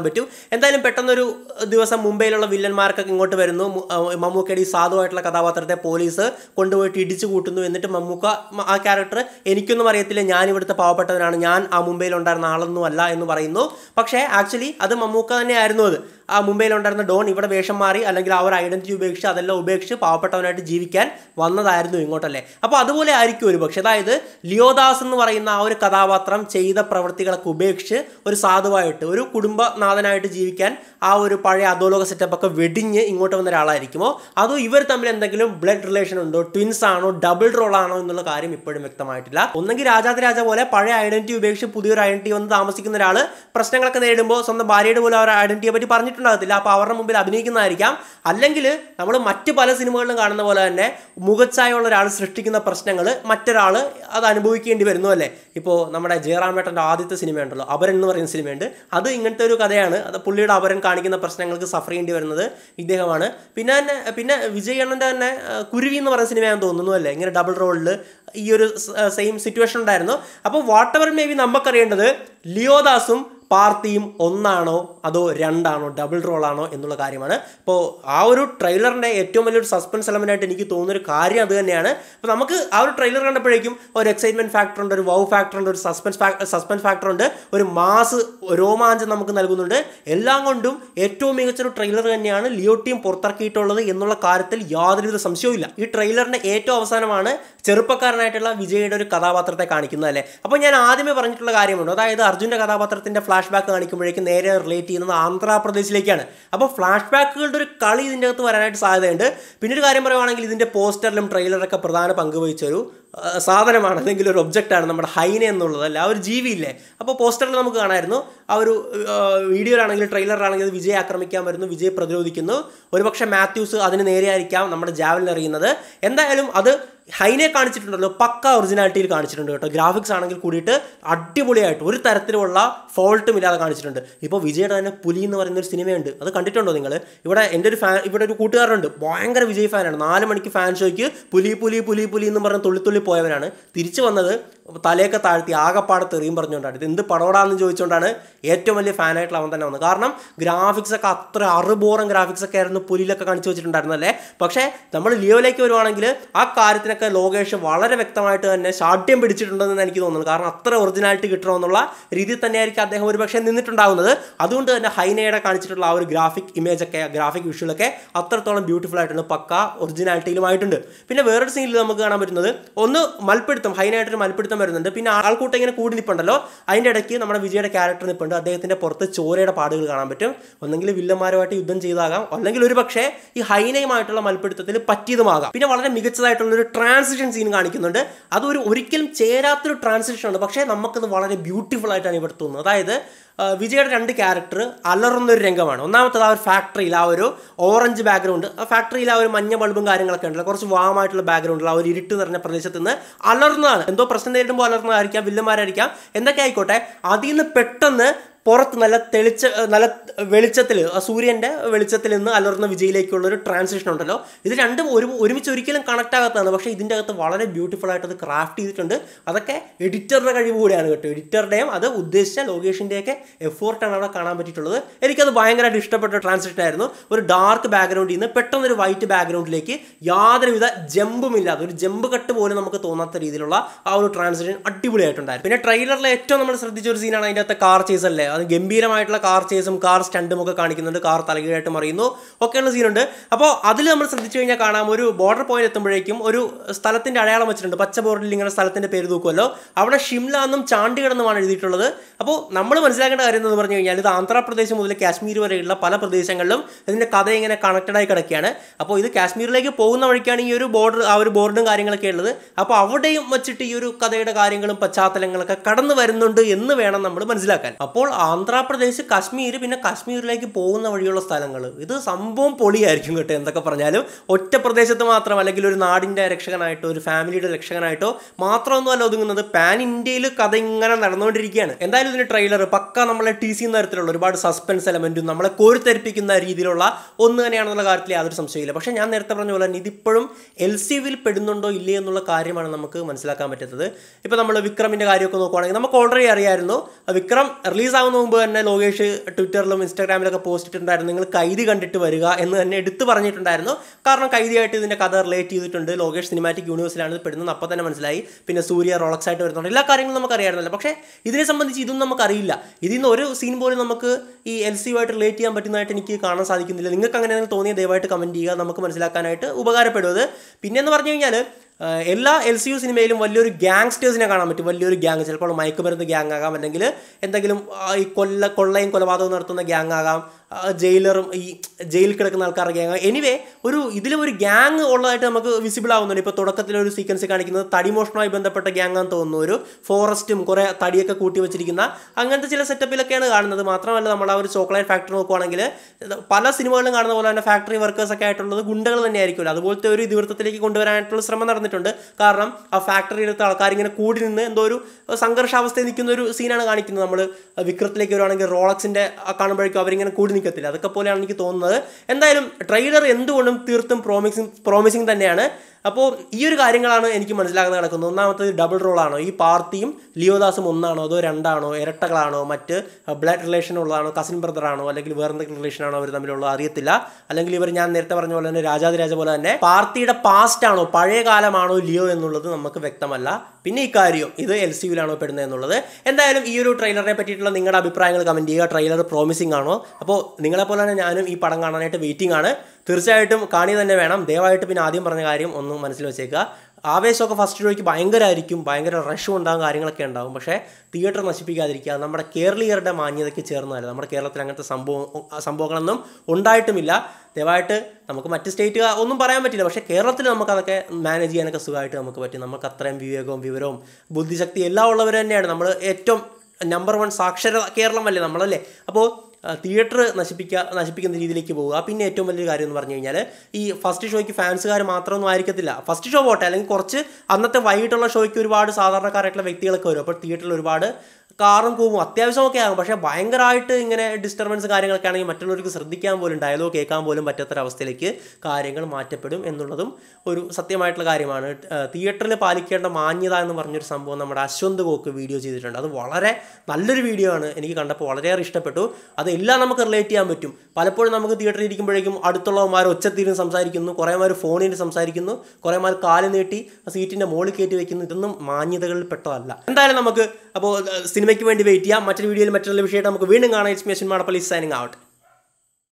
പറ്റും എന്തായാലും പെട്ടെന്നൊരു ദിവസം മുംബൈയിലുള്ള വില്ലന്മാർക്കൊക്കെ ഇങ്ങോട്ട് വരുന്നു മു- ആ, മമ്മൂക്കയുടെ ഈ സാധുവായിട്ടുള്ള കഥാപാത്രത്തെ പോലീസ് കൊണ്ടുപോയിട്ട് ഇടിച്ചു കൂട്ടുന്നു എന്നിട്ട് മമ്മൂക്ക മ- ആ ക്യാരക്ടർ എനിക്കൊന്നും അറിയത്തില്ല ഞാൻ ഇവിടുത്തെ പാവപ്പെട്ടവനാണ് ഞാൻ ആ മുംബൈയിൽ ഉണ്ടായിരുന്ന ആളൊന്നും അല്ല എന്ന് പറയുന്നു പക്ഷേ ആക്ച്വലി അത് മമ്മൂക്ക തന്നെയായിരുന്നു അത് ആ മുംബൈയിൽ ഉണ്ടായിരുന്ന ഡോൺ ഇവിടെ വേഷം മാറി അല്ലെങ്കിൽ ആ ഒരു ഐഡന്റിറ്റി ഉപേക്ഷിച്ച് അതെല്ലാം ഉപേക്ഷിച്ച് പാവപ്പെട്ടവനായിട്ട് ജീവിക്കാൻ വന്നതായിരുന്നു ഇങ്ങോട്ടല്ലേ അപ്പോൾ അതുപോലെ ആയിരിക്കും ഒരു പക്ഷേ അതായത് ലിയോദാസ് എന്ന് പറയുന്ന ആ ഒരു കഥാപാത്രം ചെയ്ത പ്രവൃത്തികളൊക്കെ ഉപേക്ഷിച്ച് ഒരു സാധുവായിട്ട് ഒരു കുടുംബനാഥനായിട്ട് ജീവിക്കാൻ ആ ഒരു പഴയ അധോലോക സെറ്റപ്പ് ഒക്കെ വെടിഞ്ഞ് ഇങ്ങോട്ട് വന്ന ഒരാളായിരിക്കുമോ അതോ ഇവർ തമ്മിൽ എന്തെങ്കിലും ബ്ലഡ് റിലേഷൻ ഉണ്ടോ ട്വിൻസ് ആണോ ഡബിൾ റോൾ ആണോ എന്നുള്ള കാര്യം ഇപ്പോഴും വ്യക്തമായിട്ടില്ല ഒന്നെങ്കിൽ രാജാതിരാജ പോലെ പഴയ ഐഡന്റിറ്റി ഉപേക്ഷിച്ച് പുതിയൊരു ഐഡന്റിറ്റി വന്ന് താമസിക്കുന്ന ഒരാൾ പ്രശ്നങ്ങളൊക്കെ നേരിടുമ്പോൾ സ്വന്തം ഭാര്യയുടെ പോലും അവർ ഐഡന്റിറ്റിയെ പറ്റി പറഞ്ഞിട്ടുണ്ടാകത്തില്ല അപ്പോൾ അവരുടെ മുമ്പിൽ അഭിനയിക്കുന്നതായിരിക്കാം അല്ലെങ്കിൽ നമ്മൾ മറ്റ് പല സിനിമകളിലും കാണുന്ന പോലെ തന്നെ മുഖച്ഛായുള്ള ഒരാൾ സൃഷ്ടിക്കുന്ന പ്രശ്നങ്ങൾ മറ്റൊരാൾ അത് അനുഭവിക്കേണ്ടി വരുന്നു അല്ലേ ഇപ്പോൾ നമ്മുടെ ജയറാമേട്ടൻ്റെ ആദ്യത്തെ സിനിമയുണ്ടല്ലോ അപരൻ എന്ന് പറയുന്ന സിനിമയുണ്ട് അത് ഇങ്ങനത്തെ ഒരു കഥയാണ് അത് പുള്ളിയുടെ അപരൻ കാണിക്കുന്ന പ്രശ്നങ്ങൾക്ക് സഫർ ചെയ്യേണ്ടി വരുന്നത് ഇദ്ദേഹമാണ് പിന്നെ തന്നെ പിന്നെ വിജയ് അണ്ണൻ്റെ തന്നെ ആ, കുരുവി എന്ന് പറയുന്ന സിനിമയാണെന്ന് തോന്നുന്നു അല്ലേ ഇങ്ങനെ ഡബിൾ റോളിൽ ഈ ഒരു സെയിം സിറ്റുവേഷൻ ഉണ്ടായിരുന്നു അപ്പോൾ വാട്ട് എവർ മേ ബി നമുക്കറിയേണ്ടത് ലിയോദാസും പാർട്ടിയും ഒന്നാണോ അതോ രണ്ടാണോ ഡബിൾ റോൾ ആണോ എന്നുള്ള കാര്യമാണ് ഇപ്പോൾ ആ ഒരു ട്രെയിലറിൻ്റെ ഏറ്റവും വലിയൊരു സസ്പെൻസ് എലമെൻ്റ് ആയിട്ട് എനിക്ക് തോന്നുന്നൊരു കാര്യം അത് തന്നെയാണ് അപ്പോൾ നമുക്ക് ആ ഒരു ട്രെയിലർ കണ്ടപ്പോഴേക്കും ഒരു എക്സൈറ്റ്മെൻറ്റ് ഫാക്ടർ ഉണ്ട് ഒരു വൗ ഫാക്ടർ ഉണ്ട് ഒരു സസ്പെൻസ് സസ്പെൻസ് ഫാക്ടർ ഉണ്ട് ഒരു മാസ് രോമാഞ്ചം നമുക്ക് നൽകുന്നുണ്ട് എല്ലാം കൊണ്ടും ഏറ്റവും മികച്ചൊരു ട്രെയിലർ തന്നെയാണ് ലിയോ ടീം പുറത്തിറക്കിയിട്ടുള്ളത് എന്നുള്ള കാര്യത്തിൽ യാതൊരുവിധ സംശയവും ഇല്ല ഈ ട്രെയിലറിൻ്റെ ഏറ്റവും അവസാനമാണ് ചെറുപ്പക്കാരനായിട്ടുള്ള വിജയുടെ ഒരു കഥാപാത്രത്തെ കാണിക്കുന്നത് അല്ലേ അപ്പോൾ ഞാൻ ആദ്യമേ പറഞ്ഞിട്ടുള്ള കാര്യമുണ്ട് അതായത് അർജുൻ്റെ കഥാപാത്രത്തിൻ്റെ ഫ്ലാഷ് ബാക്ക് കാണിക്കുമ്പോഴേക്കും നേരെ റിലേറ്റ് ചെയ്യുന്നത് ആന്ധ്രാപ്രദേശിലേക്കാണ് അപ്പോൾ ഫ്ലാഷ് ബാക്കുകളുടെ ഒരു കളി ഇതിൻ്റെ അകത്ത് വരാനായിട്ട് സാധ്യതയുണ്ട് പിന്നെ ഒരു കാര്യം പറയുവാണെങ്കിൽ ഇതിൻ്റെ പോസ്റ്ററിലും ട്രെയിലറൊക്കെ പ്രധാന പങ്ക് വഹിച്ചൊരു ആ, സാധനമാണ് അല്ലെങ്കിൽ ഒരു ഒബ്ജക്റ്റാണ് നമ്മുടെ ഹൈന എന്നുള്ളത് അല്ല ആ ഒരു ജീവിയില്ലേ അപ്പോൾ പോസ്റ്ററിൽ നമുക്ക് കാണായിരുന്നു ആ ഒരു ആ, വീഡിയോയിലാണെങ്കിൽ ട്രെയിലറിലാണെങ്കിൽ അത് വിജയ് ആക്രമിക്കാൻ വരുന്നു വിജയ് പ്രതിരോധിക്കുന്നു ഒരുപക്ഷെ മാത്യൂസ് അതിന് നേരെയായിരിക്കാം നമ്മുടെ ജാവലിൻ എറിയുന്നത് എന്തായാലും അത് ഹൈനെ കാണിച്ചിട്ടുണ്ടല്ലോ പക്ക ഒറിജിനാലിറ്റിയിൽ കാണിച്ചിട്ടുണ്ട് കേട്ടോ ഗ്രാഫിക്സ് ആണെങ്കിൽ കൂടിയിട്ട് അടിപൊളിയായിട്ട് ഒരു തരത്തിലുള്ള ഫോൾട്ടും ഇല്ലാതെ കാണിച്ചിട്ടുണ്ട് ഇപ്പോൾ വിജയുടെ തന്നെ പുലി എന്ന് പറയുന്ന ഒരു സിനിമയുണ്ട് അത് കണ്ടിട്ടുണ്ടോ നിങ്ങൾ ഇവിടെ എൻ്റെ ഒരു ഫാൻ ഇവിടെ ഒരു കൂട്ടുകാരുണ്ട് ഭയങ്കര വിജയ് ഫാനാണ് നാല് മണിക്ക് ഫാൻ ഷോയ്ക്ക് പുലി പുലി പുലി പുലി എന്ന് പറഞ്ഞ് തുള്ളി തുള്ളി പോയവനാണ് തിരിച്ചു വന്നത് തലയൊക്കെ താഴ്ത്തി ആകപ്പാടെ തെറിയും പറഞ്ഞുകൊണ്ടാണ് ഇത് എന്ത് പടോടാന്ന് ചോദിച്ചുകൊണ്ടാണ് ഏറ്റവും വലിയ ഫാനായിട്ടുള്ള അവൻ തന്നെ വന്നത് കാരണം ഗ്രാഫിക്സ് ഒക്കെ അത്ര അറുബോറം ഗ്രാഫിക്സ് ഒക്കെ ആയിരുന്നു പുലിയിലൊക്കെ കാണിച്ചു വെച്ചിട്ടുണ്ടായിരുന്നല്ലേ പക്ഷേ നമ്മൾ ലിയോയിലേക്ക് വരുവാണെങ്കിൽ ആ കാര്യത്തിനൊക്കെ ലോകേഷ് വളരെ വ്യക്തമായിട്ട് തന്നെ ശാഠ്യം പിടിച്ചിട്ടുണ്ടെന്ന് എനിക്ക് തോന്നുന്നു കാരണം അത്ര ഒറിജിനാലിറ്റി കിട്ടണമെന്നുള്ള രീതിയിൽ തന്നെയായിരിക്കും അദ്ദേഹം ഒരു പക്ഷേ നിന്നിട്ടുണ്ടാകുന്നത് അതുകൊണ്ട് തന്നെ ഹൈനയുടെ കാണിച്ചിട്ടുള്ള ആ ഒരു ഗ്രാഫിക് ഇമേജ് ഒക്കെ ഗ്രാഫിക് വിഷ്വലൊക്കെ അത്രത്തോളം ബ്യൂട്ടിഫുൾ ആയിട്ടുണ്ട് പക്ക ഒറിജിനാലിറ്റിയിലുമായിട്ടുണ്ട് പിന്നെ വേറൊരു സീനിൽ നമുക്ക് കാണാൻ പറ്റുന്നത് ഒന്ന് മൽപ്പിടുത്തം ഹൈനായിട്ടൊരു മൽപ്പിടുത്തം വരുന്നുണ്ട് പിന്നെ ആൾക്കൂട്ടം ഇങ്ങനെ കൂടി നിൽപ്പുണ്ടല്ലോ അതിൻ്റെ ഇടയ്ക്ക് നമ്മുടെ വിജയുടെ ക്യാരക്ടർ നിൽപ്പുണ്ട് അദ്ദേഹത്തിൻ്റെ പുറത്ത് ചോരയുടെ പാടുകൾ കാണാൻ പറ്റും ഒന്നെങ്കിൽ വില്ലന്മാരുമായിട്ട് യുദ്ധം ചെയ്താകാം അല്ലെങ്കിൽ ഒരു പക്ഷേ ഈ ഹൈനയുമായിട്ടുള്ള മൽപ്പിടുത്തത്തിൽ പറ്റിയതുമാകാം പിന്നെ വളരെ മികച്ചതായിട്ടുള്ള ഒരു ട്രാൻസിഷൻ സീൻ കാണിക്കുന്നുണ്ട് അതൊരു ഒരിക്കലും ചേരാത്തൊരു ട്രാൻസിഷൻ ആണ് പക്ഷേ നമുക്കത് വളരെ ബ്യൂട്ടിഫുൾ ആയിട്ടാണ് ഇവിടെ തോന്നുന്നത് അതായത് ആ, വിജയുടെ രണ്ട് ക്യാരക്ടർ അലറുന്നൊരു രംഗമാണ് ഒന്നാമത്തത് ആ ഒരു ഫാക്ടറിയിൽ ആ ഒരു ഓറഞ്ച് ബാക്ക്ഗ്രൗണ്ട് ആ ഫാക്ടറിയിൽ ആ ഒരു മഞ്ഞ ബൾബും കാര്യങ്ങളൊക്കെ ഉണ്ടല്ലോ കുറച്ച് വാമായിട്ടുള്ള ബാക്ക്ഗ്രൗണ്ടിൽ ആ ഒരു ഇരുട്ട് നിറഞ്ഞ പ്രദേശത്ത് നിന്ന് അലർന്നതാണ് എന്തോ പ്രശ്നം നേരിടുമ്പോൾ അലർന്നതായിരിക്കാം വില്ലന്മാരായിരിക്കാം എന്തൊക്കെ ആയിക്കോട്ടെ അതിൽ നിന്ന് പെട്ടെന്ന് പുറത്ത് നല്ല തെളിച്ച നല്ല വെളിച്ചത്തിൽ ആ സൂര്യൻ്റെ വെളിച്ചത്തിൽ നിന്ന് അലർന്ന വിജയിലേക്കുള്ള ഒരു ട്രാൻസിഷൻ ഉണ്ടല്ലോ ഇത് രണ്ടും ഒരു ഒരുമിച്ച് ഒരിക്കലും കണക്ട് ആകാത്തതാണ് പക്ഷേ ഇതിൻ്റെ അകത്ത് വളരെ ബ്യൂട്ടിഫുൾ ആയിട്ട് അത് ക്രാഫ്റ്റ് ചെയ്തിട്ടുണ്ട് അതൊക്കെ എഡിറ്ററുടെ കഴിവ് കൂടിയാണ് കേട്ടോ എഡിറ്ററുടെയും അത് ഉദ്ദേശിച്ച ലോകേഷിൻ്റെയൊക്കെ എഫോർട്ടാണ് അവിടെ കാണാൻ പറ്റിയിട്ടുള്ളത് എനിക്കത് ഭയങ്കരമായിട്ട് ഇഷ്ടപ്പെട്ട ട്രാൻസിഷൻ ആയിരുന്നു ഒരു ഡാർക്ക് ബാക്ക്ഗ്രൗണ്ടിൽ നിന്ന് പെട്ടെന്ന് ഒരു വൈറ്റ് ബാക്ക്ഗ്രൗണ്ടിലേക്ക് യാതൊരുവിധ ജമ്പും ഇല്ലാതെ ഒരു ജമ്പ് കട്ട് പോലും നമുക്ക് തോന്നാത്ത രീതിയിലുള്ള ആ ഒരു ട്രാൻസിഷൻ അടിപൊളിയായിട്ടുണ്ടായിരുന്നു പിന്നെ ട്രെയിലറിൽ ഏറ്റവും നമ്മൾ ശ്രദ്ധിച്ച ഒരു സീനാണ് അതിൻ്റെ അകത്തെ കാർ ചേസ് അല്ലേ അത് ഗംഭീരമായിട്ടുള്ള കാർ ചേസും കാർ സ്റ്റണ്ടും ഒക്കെ കാണിക്കുന്നുണ്ട് കാർ തലകീഴായിട്ട് മറിയുന്നു ഒക്കെയുള്ള സീനുണ്ട് അപ്പോൾ അതിൽ നമ്മൾ ശ്രദ്ധിച്ചു കഴിഞ്ഞാൽ കാണാം ഒരു ബോർഡർ പോയിന്റ് എത്തുമ്പോഴേക്കും ഒരു സ്ഥലത്തിൻ്റെ അടയാളം വെച്ചിട്ടുണ്ട് പച്ച ബോർഡിൽ ഇങ്ങനെ സ്ഥലത്തിൻ്റെ പേര് തൂക്കുമല്ലോ അവിടെ ഷിംല എന്നും ചാണ്ടിഗഡ് എഴുതിയിട്ടുള്ളത് അപ്പോൾ നമ്മൾ മനസ്സിലാക്കേണ്ട കാര്യം എന്ന് പറഞ്ഞു കഴിഞ്ഞാൽ ഇത് ആന്ധ്രാപ്രദേശ് മുതൽ കാശ്മീർ വരെയുള്ള പല പ്രദേശങ്ങളിലും ഇതിൻ്റെ കഥ ഇങ്ങനെ കണക്റ്റഡ് ആയി കിടക്കുകയാണ് അപ്പോൾ ഇത് കാശ്മീരിലേക്ക് പോകുന്ന വഴിക്കാണ് ഈ ഒരു ബോർഡർ ആ ഒരു ബോർഡും കാര്യങ്ങളൊക്കെ ഉള്ളത് അപ്പോൾ അവിടെയും വെച്ചിട്ട് ഈ ഒരു കഥയുടെ കാര്യങ്ങളും പശ്ചാത്തലങ്ങളൊക്കെ കടന്നു വരുന്നുണ്ട് എന്ന് വേണം നമ്മൾ മനസ്സിലാക്കാൻ അപ്പോൾ ആന്ധ്രാപ്രദേശ് കാശ്മീർ പിന്നെ കാശ്മീരിലേക്ക് പോകുന്ന വഴിയുള്ള സ്ഥലങ്ങൾ ഇത് സംഭവം പൊളിയായിരിക്കും കേട്ടോ എന്തൊക്കെ പറഞ്ഞാലും ഒറ്റ പ്രദേശത്ത് മാത്രം അല്ലെങ്കിൽ ഒരു നാടിൻ്റെ രക്ഷകനായിട്ടോ ഒരു ഫാമിലിയുടെ രക്ഷകനായിട്ടോ മാത്രമൊന്നുമല്ല ഒതുങ്ങുന്നത് പാൻ ഇന്ത്യയിൽ കഥ ഇങ്ങനെ നടന്നുകൊണ്ടിരിക്കുകയാണ് എന്തായാലും ഇതിന് ട്രെയിലർ പക്ക നമ്മളെ ടി സി തരത്തിലുള്ള ഒരുപാട് സസ്പെൻസ് എലമെൻറ്റും നമ്മളെ കോരിത്തെരിപ്പിക്കുന്ന രീതിയിലുള്ള ഒന്ന് തന്നെയാണെന്നുള്ള കാര്യത്തിൽ യാതൊരു സംശയമില്ല പക്ഷേ ഞാൻ നേരത്തെ പറഞ്ഞ പോലെ തന്നെ ഇതിപ്പോഴും എൽ സി വിൽ പെടുന്നുണ്ടോ ഇല്ലേ എന്നുള്ള കാര്യമാണ് നമുക്ക് മനസ്സിലാക്കാൻ പറ്റുന്നത് ഇപ്പോൾ നമ്മൾ വിക്രമിൻ്റെ കാര്യമൊക്കെ നോക്കുവാണെങ്കിൽ നമുക്ക് ഓൾറെഡി അറിയായിരുന്നു വിക്രം റിലീസ് ആവുന്ന ആവുന്ന മുമ്പ് തന്നെ ലോകേഷ് ട്വിറ്ററിലും ഇൻസ്റ്റാഗ്രാമിലൊക്കെ പോസ്റ്റ് ഇട്ടിട്ടുണ്ടായിരുന്നു നിങ്ങൾ കൈതി കണ്ടിട്ട് വരിക എന്ന് തന്നെ എടുത്തു പറഞ്ഞിട്ടുണ്ടായിരുന്നു കാരണം കൈതിയായിട്ട് ഇതിൻ്റെ കഥ റിലേറ്റ് ചെയ്തിട്ടുണ്ട് ലോകേഷ് സിനിമാറ്റിക് യൂണിവേഴ്സിലാണ് ഇത് പെടുന്നത് അപ്പോൾ തന്നെ മനസ്സിലായി പിന്നെ സൂര്യ റോളക്സ് ആയിട്ട് വരുന്നുണ്ട് എല്ലാ കാര്യങ്ങളും നമുക്ക് അറിയാമായിരുന്നല്ലോ പക്ഷേ ഇതിനെ സംബന്ധിച്ച് ഇതൊന്നും നമുക്കറിയില്ല ഇതിൽ നിന്ന് ഒരു സീൻ പോലും നമുക്ക് ഈ എൽ സിയുമായിട്ട് റിലേറ്റ് ചെയ്യാൻ പറ്റുന്നതായിട്ട് എനിക്ക് കാണാൻ സാധിക്കുന്നില്ല നിങ്ങൾക്ക് അങ്ങനെ എന്തെങ്കിലും തോന്നിയ ദയവായിട്ട് കമൻറ്റ് ചെയ്യുക നമുക്ക് മനസ്സിലാക്കാനായിട്ട് ഉപകാരപ്പെടും അത് പിന്നെന്ന് പറഞ്ഞു കഴിഞ്ഞാൽ ആഹ് എല്ലാ എൽ സി യു സിനിമയിലും വലിയൊരു ഗ്യാങ്സ്റ്റേഴ്സിനെ കാണാൻ പറ്റും വലിയൊരു ഗ്യാങ് ചിലപ്പോൾ മയക്കുമരുന്ന് ഗ്യാങ് ആകാം അല്ലെങ്കിൽ എന്തെങ്കിലും ആ, ഈ കൊല്ല കൊള്ളയും കൊലപാതകവും നടത്തുന്ന ഗ്യാങ് ആകാം ആ, ജയിലറും ഈ ജയിലിൽ കിടക്കുന്ന ആൾക്കാരുടെ ഗ്യാങ് എനിവേ ഒരു ഇതിലും ഒരു ഗ്യാങ് ഉള്ളതായിട്ട് നമുക്ക് വിസിബിൾ ആവുന്നുണ്ട് ഇപ്പോൾ തുടക്കത്തിൽ ഒരു സീക്വൻസ് കാണിക്കുന്നത് തടിമോഷണവുമായി ബന്ധപ്പെട്ട ഗ്യാങ് ആണെന്ന് തോന്നുന്നു ഒരു ഫോറസ്റ്റും കുറേ തടിയൊക്കെ കൂട്ടി വെച്ചിരിക്കുന്ന അങ്ങനത്തെ ചില സെറ്റപ്പിലൊക്കെയാണ് കാണുന്നത് മാത്രമല്ല നമ്മൾ ആ ഒരു ചോക്ലേറ്റ് ഫാക്ടറി നോക്കുവാണെങ്കിൽ ഇത് പല സിനിമകളിലും കാണുന്ന പോലെ തന്നെ ഫാക്ടറി വർക്കേഴ്സ് ഒക്കെ ആയിട്ടുള്ളത് ഗുണ്ടകൾ തന്നെ ആയിരിക്കുമല്ലോ അതുപോലത്തെ ഒരു ഇതിവൃത്തത്തിലേക്ക് കൊണ്ടുവരാനായിട്ടുള്ള ശ്രമം നടന്നിട്ടുണ്ട് കാരണം ആ ഫാക്ടറിയിലത്തെ ആൾക്കാർ ഇങ്ങനെ കൂടി നിന്ന് എന്തോ ഒരു സംഘർഷാവസ്ഥയിൽ നിൽക്കുന്ന ഒരു സീനാണ് കാണിക്കുന്നത് നമ്മൾ വിക്രത്തിലേക്ക് വരുവാണെങ്കിൽ റോളക്സിൻ്റെ കാണുമ്പോഴേക്കും അവരിങ്ങനെ കൂടി നിൽക്കത്തില്ല അതൊക്കെ പോലെയാണ് എനിക്ക് തോന്നുന്നത് എന്തായാലും ട്രെയിലർ എന്തുകൊണ്ടും തീർത്തും പ്രോമിസിങ് പ്രോമിസിങ് തന്നെയാണ് അപ്പോൾ ഈ ഒരു കാര്യങ്ങളാണ് എനിക്ക് മനസ്സിലാകാതെ കിടക്കുന്നത് ഒന്നാമത്തത് ഡബിൾ റോളാണോ ഈ പാർട്ടിയും ലിയോദാസും ഒന്നാണോ അതോ രണ്ടാണോ ഇരട്ടകളാണോ മറ്റ് ബ്ലഡ് റിലേഷൻ ഉള്ളതാണോ കസിൻ ബ്രദർ ആണോ അല്ലെങ്കിൽ വേറെ എന്തെങ്കിലും റിലേഷൻ ആണോ അവർ തമ്മിലുള്ള അറിയത്തില്ല അല്ലെങ്കിൽ ഇവർ ഞാൻ നേരത്തെ പറഞ്ഞ പോലെ തന്നെ രാജാതിരാജ പോലെ തന്നെ പാർട്ടിയുടെ പാസ്റ്റ് ആണോ പഴയ കാലമാണോ ലിയോ എന്നുള്ളത് നമുക്ക് വ്യക്തമല്ല പിന്നെ ഇക്കാര്യം ഇത് എൽ സി യുലാണോ പെടുന്നത് എന്നുള്ളത് എന്തായാലും ഈ ഒരു ട്രെയിലറിനെ പറ്റിയിട്ടുള്ള നിങ്ങളുടെ അഭിപ്രായങ്ങൾ കമൻറ്റ് ചെയ്യുക ട്രെയിലർ പ്രോമിസിംഗ് ആണോ അപ്പോൾ നിങ്ങളെപ്പോലെ തന്നെ ഞാനും ഈ പടം കാണാനായിട്ട് വെയിറ്റിംഗ് ആണ് തീർച്ചയായിട്ടും കാണി തന്നെ വേണം ദയവായിട്ട് പിന്നെ ആദ്യം പറഞ്ഞ കാര്യം ഒന്ന് മനസ്സിൽ വെച്ചേക്കുക ആവേശമൊക്കെ ഫസ്റ്റ് ഷോയ്ക്ക് ഭയങ്കരമായിരിക്കും ഭയങ്കര റഷും ഉണ്ടാകും കാര്യങ്ങളൊക്കെ ഉണ്ടാകും പക്ഷേ തിയേറ്റർ നശിപ്പിക്കാതിരിക്കുക അത് നമ്മുടെ കേരളീയരുടെ മാന്യതയ്ക്ക് ചേർന്നതല്ല നമ്മുടെ കേരളത്തിൽ അങ്ങനത്തെ സംഭവം സംഭവങ്ങളൊന്നും ഉണ്ടായിട്ടുമില്ല ദയവായിട്ട് നമുക്ക് മറ്റ് സ്റ്റേറ്റ് ഒന്നും പറയാൻ പറ്റില്ല പക്ഷേ കേരളത്തിൽ നമുക്കതൊക്കെ മാനേജ് ചെയ്യാനൊക്കെ സുഖമായിട്ട് നമുക്ക് പറ്റും നമുക്ക് അത്രയും വിവേകവും വിവരവും ബുദ്ധിശക്തി എല്ലാം ഉള്ളവർ തന്നെയാണ് നമ്മൾ ഏറ്റവും നമ്പർ വൺ സാക്ഷര കേരളമല്ലേ നമ്മളല്ലേ അപ്പോൾ തിയേറ്റർ നശിപ്പിക്കുക നശിപ്പിക്കുന്ന രീതിയിലേക്ക് പോവുക പിന്നെ ഏറ്റവും വലിയൊരു കാര്യം എന്ന് പറഞ്ഞു കഴിഞ്ഞാൽ ഈ ഫസ്റ്റ് ഷോയ്ക്ക് ഫാൻസുകാർ മാത്രമൊന്നും ആയിരിക്കത്തില്ല ഫസ്റ്റ് ഷോ പോട്ടെ അല്ലെങ്കിൽ കുറച്ച് അന്നത്തെ വൈകിട്ടുള്ള ഷോയ്ക്ക് ഒരുപാട് സാധാരണക്കാരായിട്ടുള്ള വ്യക്തികളൊക്കെ വരും അപ്പോൾ തിയേറ്ററിൽ ഒരുപാട് കാറും കൂവും അത്യാവശ്യമൊക്കെ ആകും പക്ഷേ ഭയങ്കരമായിട്ട് ഇങ്ങനെ ഡിസ്റ്റർബൻസ് കാര്യങ്ങളൊക്കെ ആണെങ്കിൽ മറ്റുള്ളവർക്ക് ശ്രദ്ധിക്കാൻ പോലും ഡയലോഗ് കേൾക്കാൻ പോലും പറ്റാത്തൊരവസ്ഥയിലേക്ക് കാര്യങ്ങൾ മാറ്റപ്പെടും എന്നുള്ളതും ഒരു സത്യമായിട്ടുള്ള കാര്യമാണ് തിയേറ്ററിൽ പാലിക്കേണ്ട മാന്യത എന്ന് പറഞ്ഞൊരു സംഭവം നമ്മുടെ അശ്വന്ത് കോക്ക് വീഡിയോ ചെയ്തിട്ടുണ്ട് അത് വളരെ നല്ലൊരു വീഡിയോ ആണ് എനിക്ക് കണ്ടപ്പോൾ വളരെയേറെ ഇഷ്ടപ്പെട്ടു അതെല്ലാം നമുക്ക് റിലേറ്റ് ചെയ്യാൻ പറ്റും പലപ്പോഴും നമുക്ക് തിയേറ്ററിൽ ഇരിക്കുമ്പോഴേക്കും അടുത്തുള്ളവന്മാർ ഒച്ചത്തിരുന്ന് സംസാരിക്കുന്നു കുറേമാർ ഫോണിൽ സംസാരിക്കുന്നു കുറേമാർ കാല് നീട്ടി സീറ്റിൻ്റെ മുകളിൽ കയറ്റി വെക്കുന്നു ഇതൊന്നും മാന്യതകളിൽ പെട്ടതല്ല എന്തായാലും നമുക്ക് അപ്പോൾ സിനിമയ്ക്ക് വേണ്ടി വെയിറ്റ് ചെയ്യാം മറ്റൊരു വീഡിയോയിൽ മറ്റുള്ള വിഷയമായിട്ട് നമുക്ക് വീണ്ടും കാണാം ഇറ്റ്സ് മേഷൻ മാടപ്പള്ളി സൈനിങ് ഔട്ട്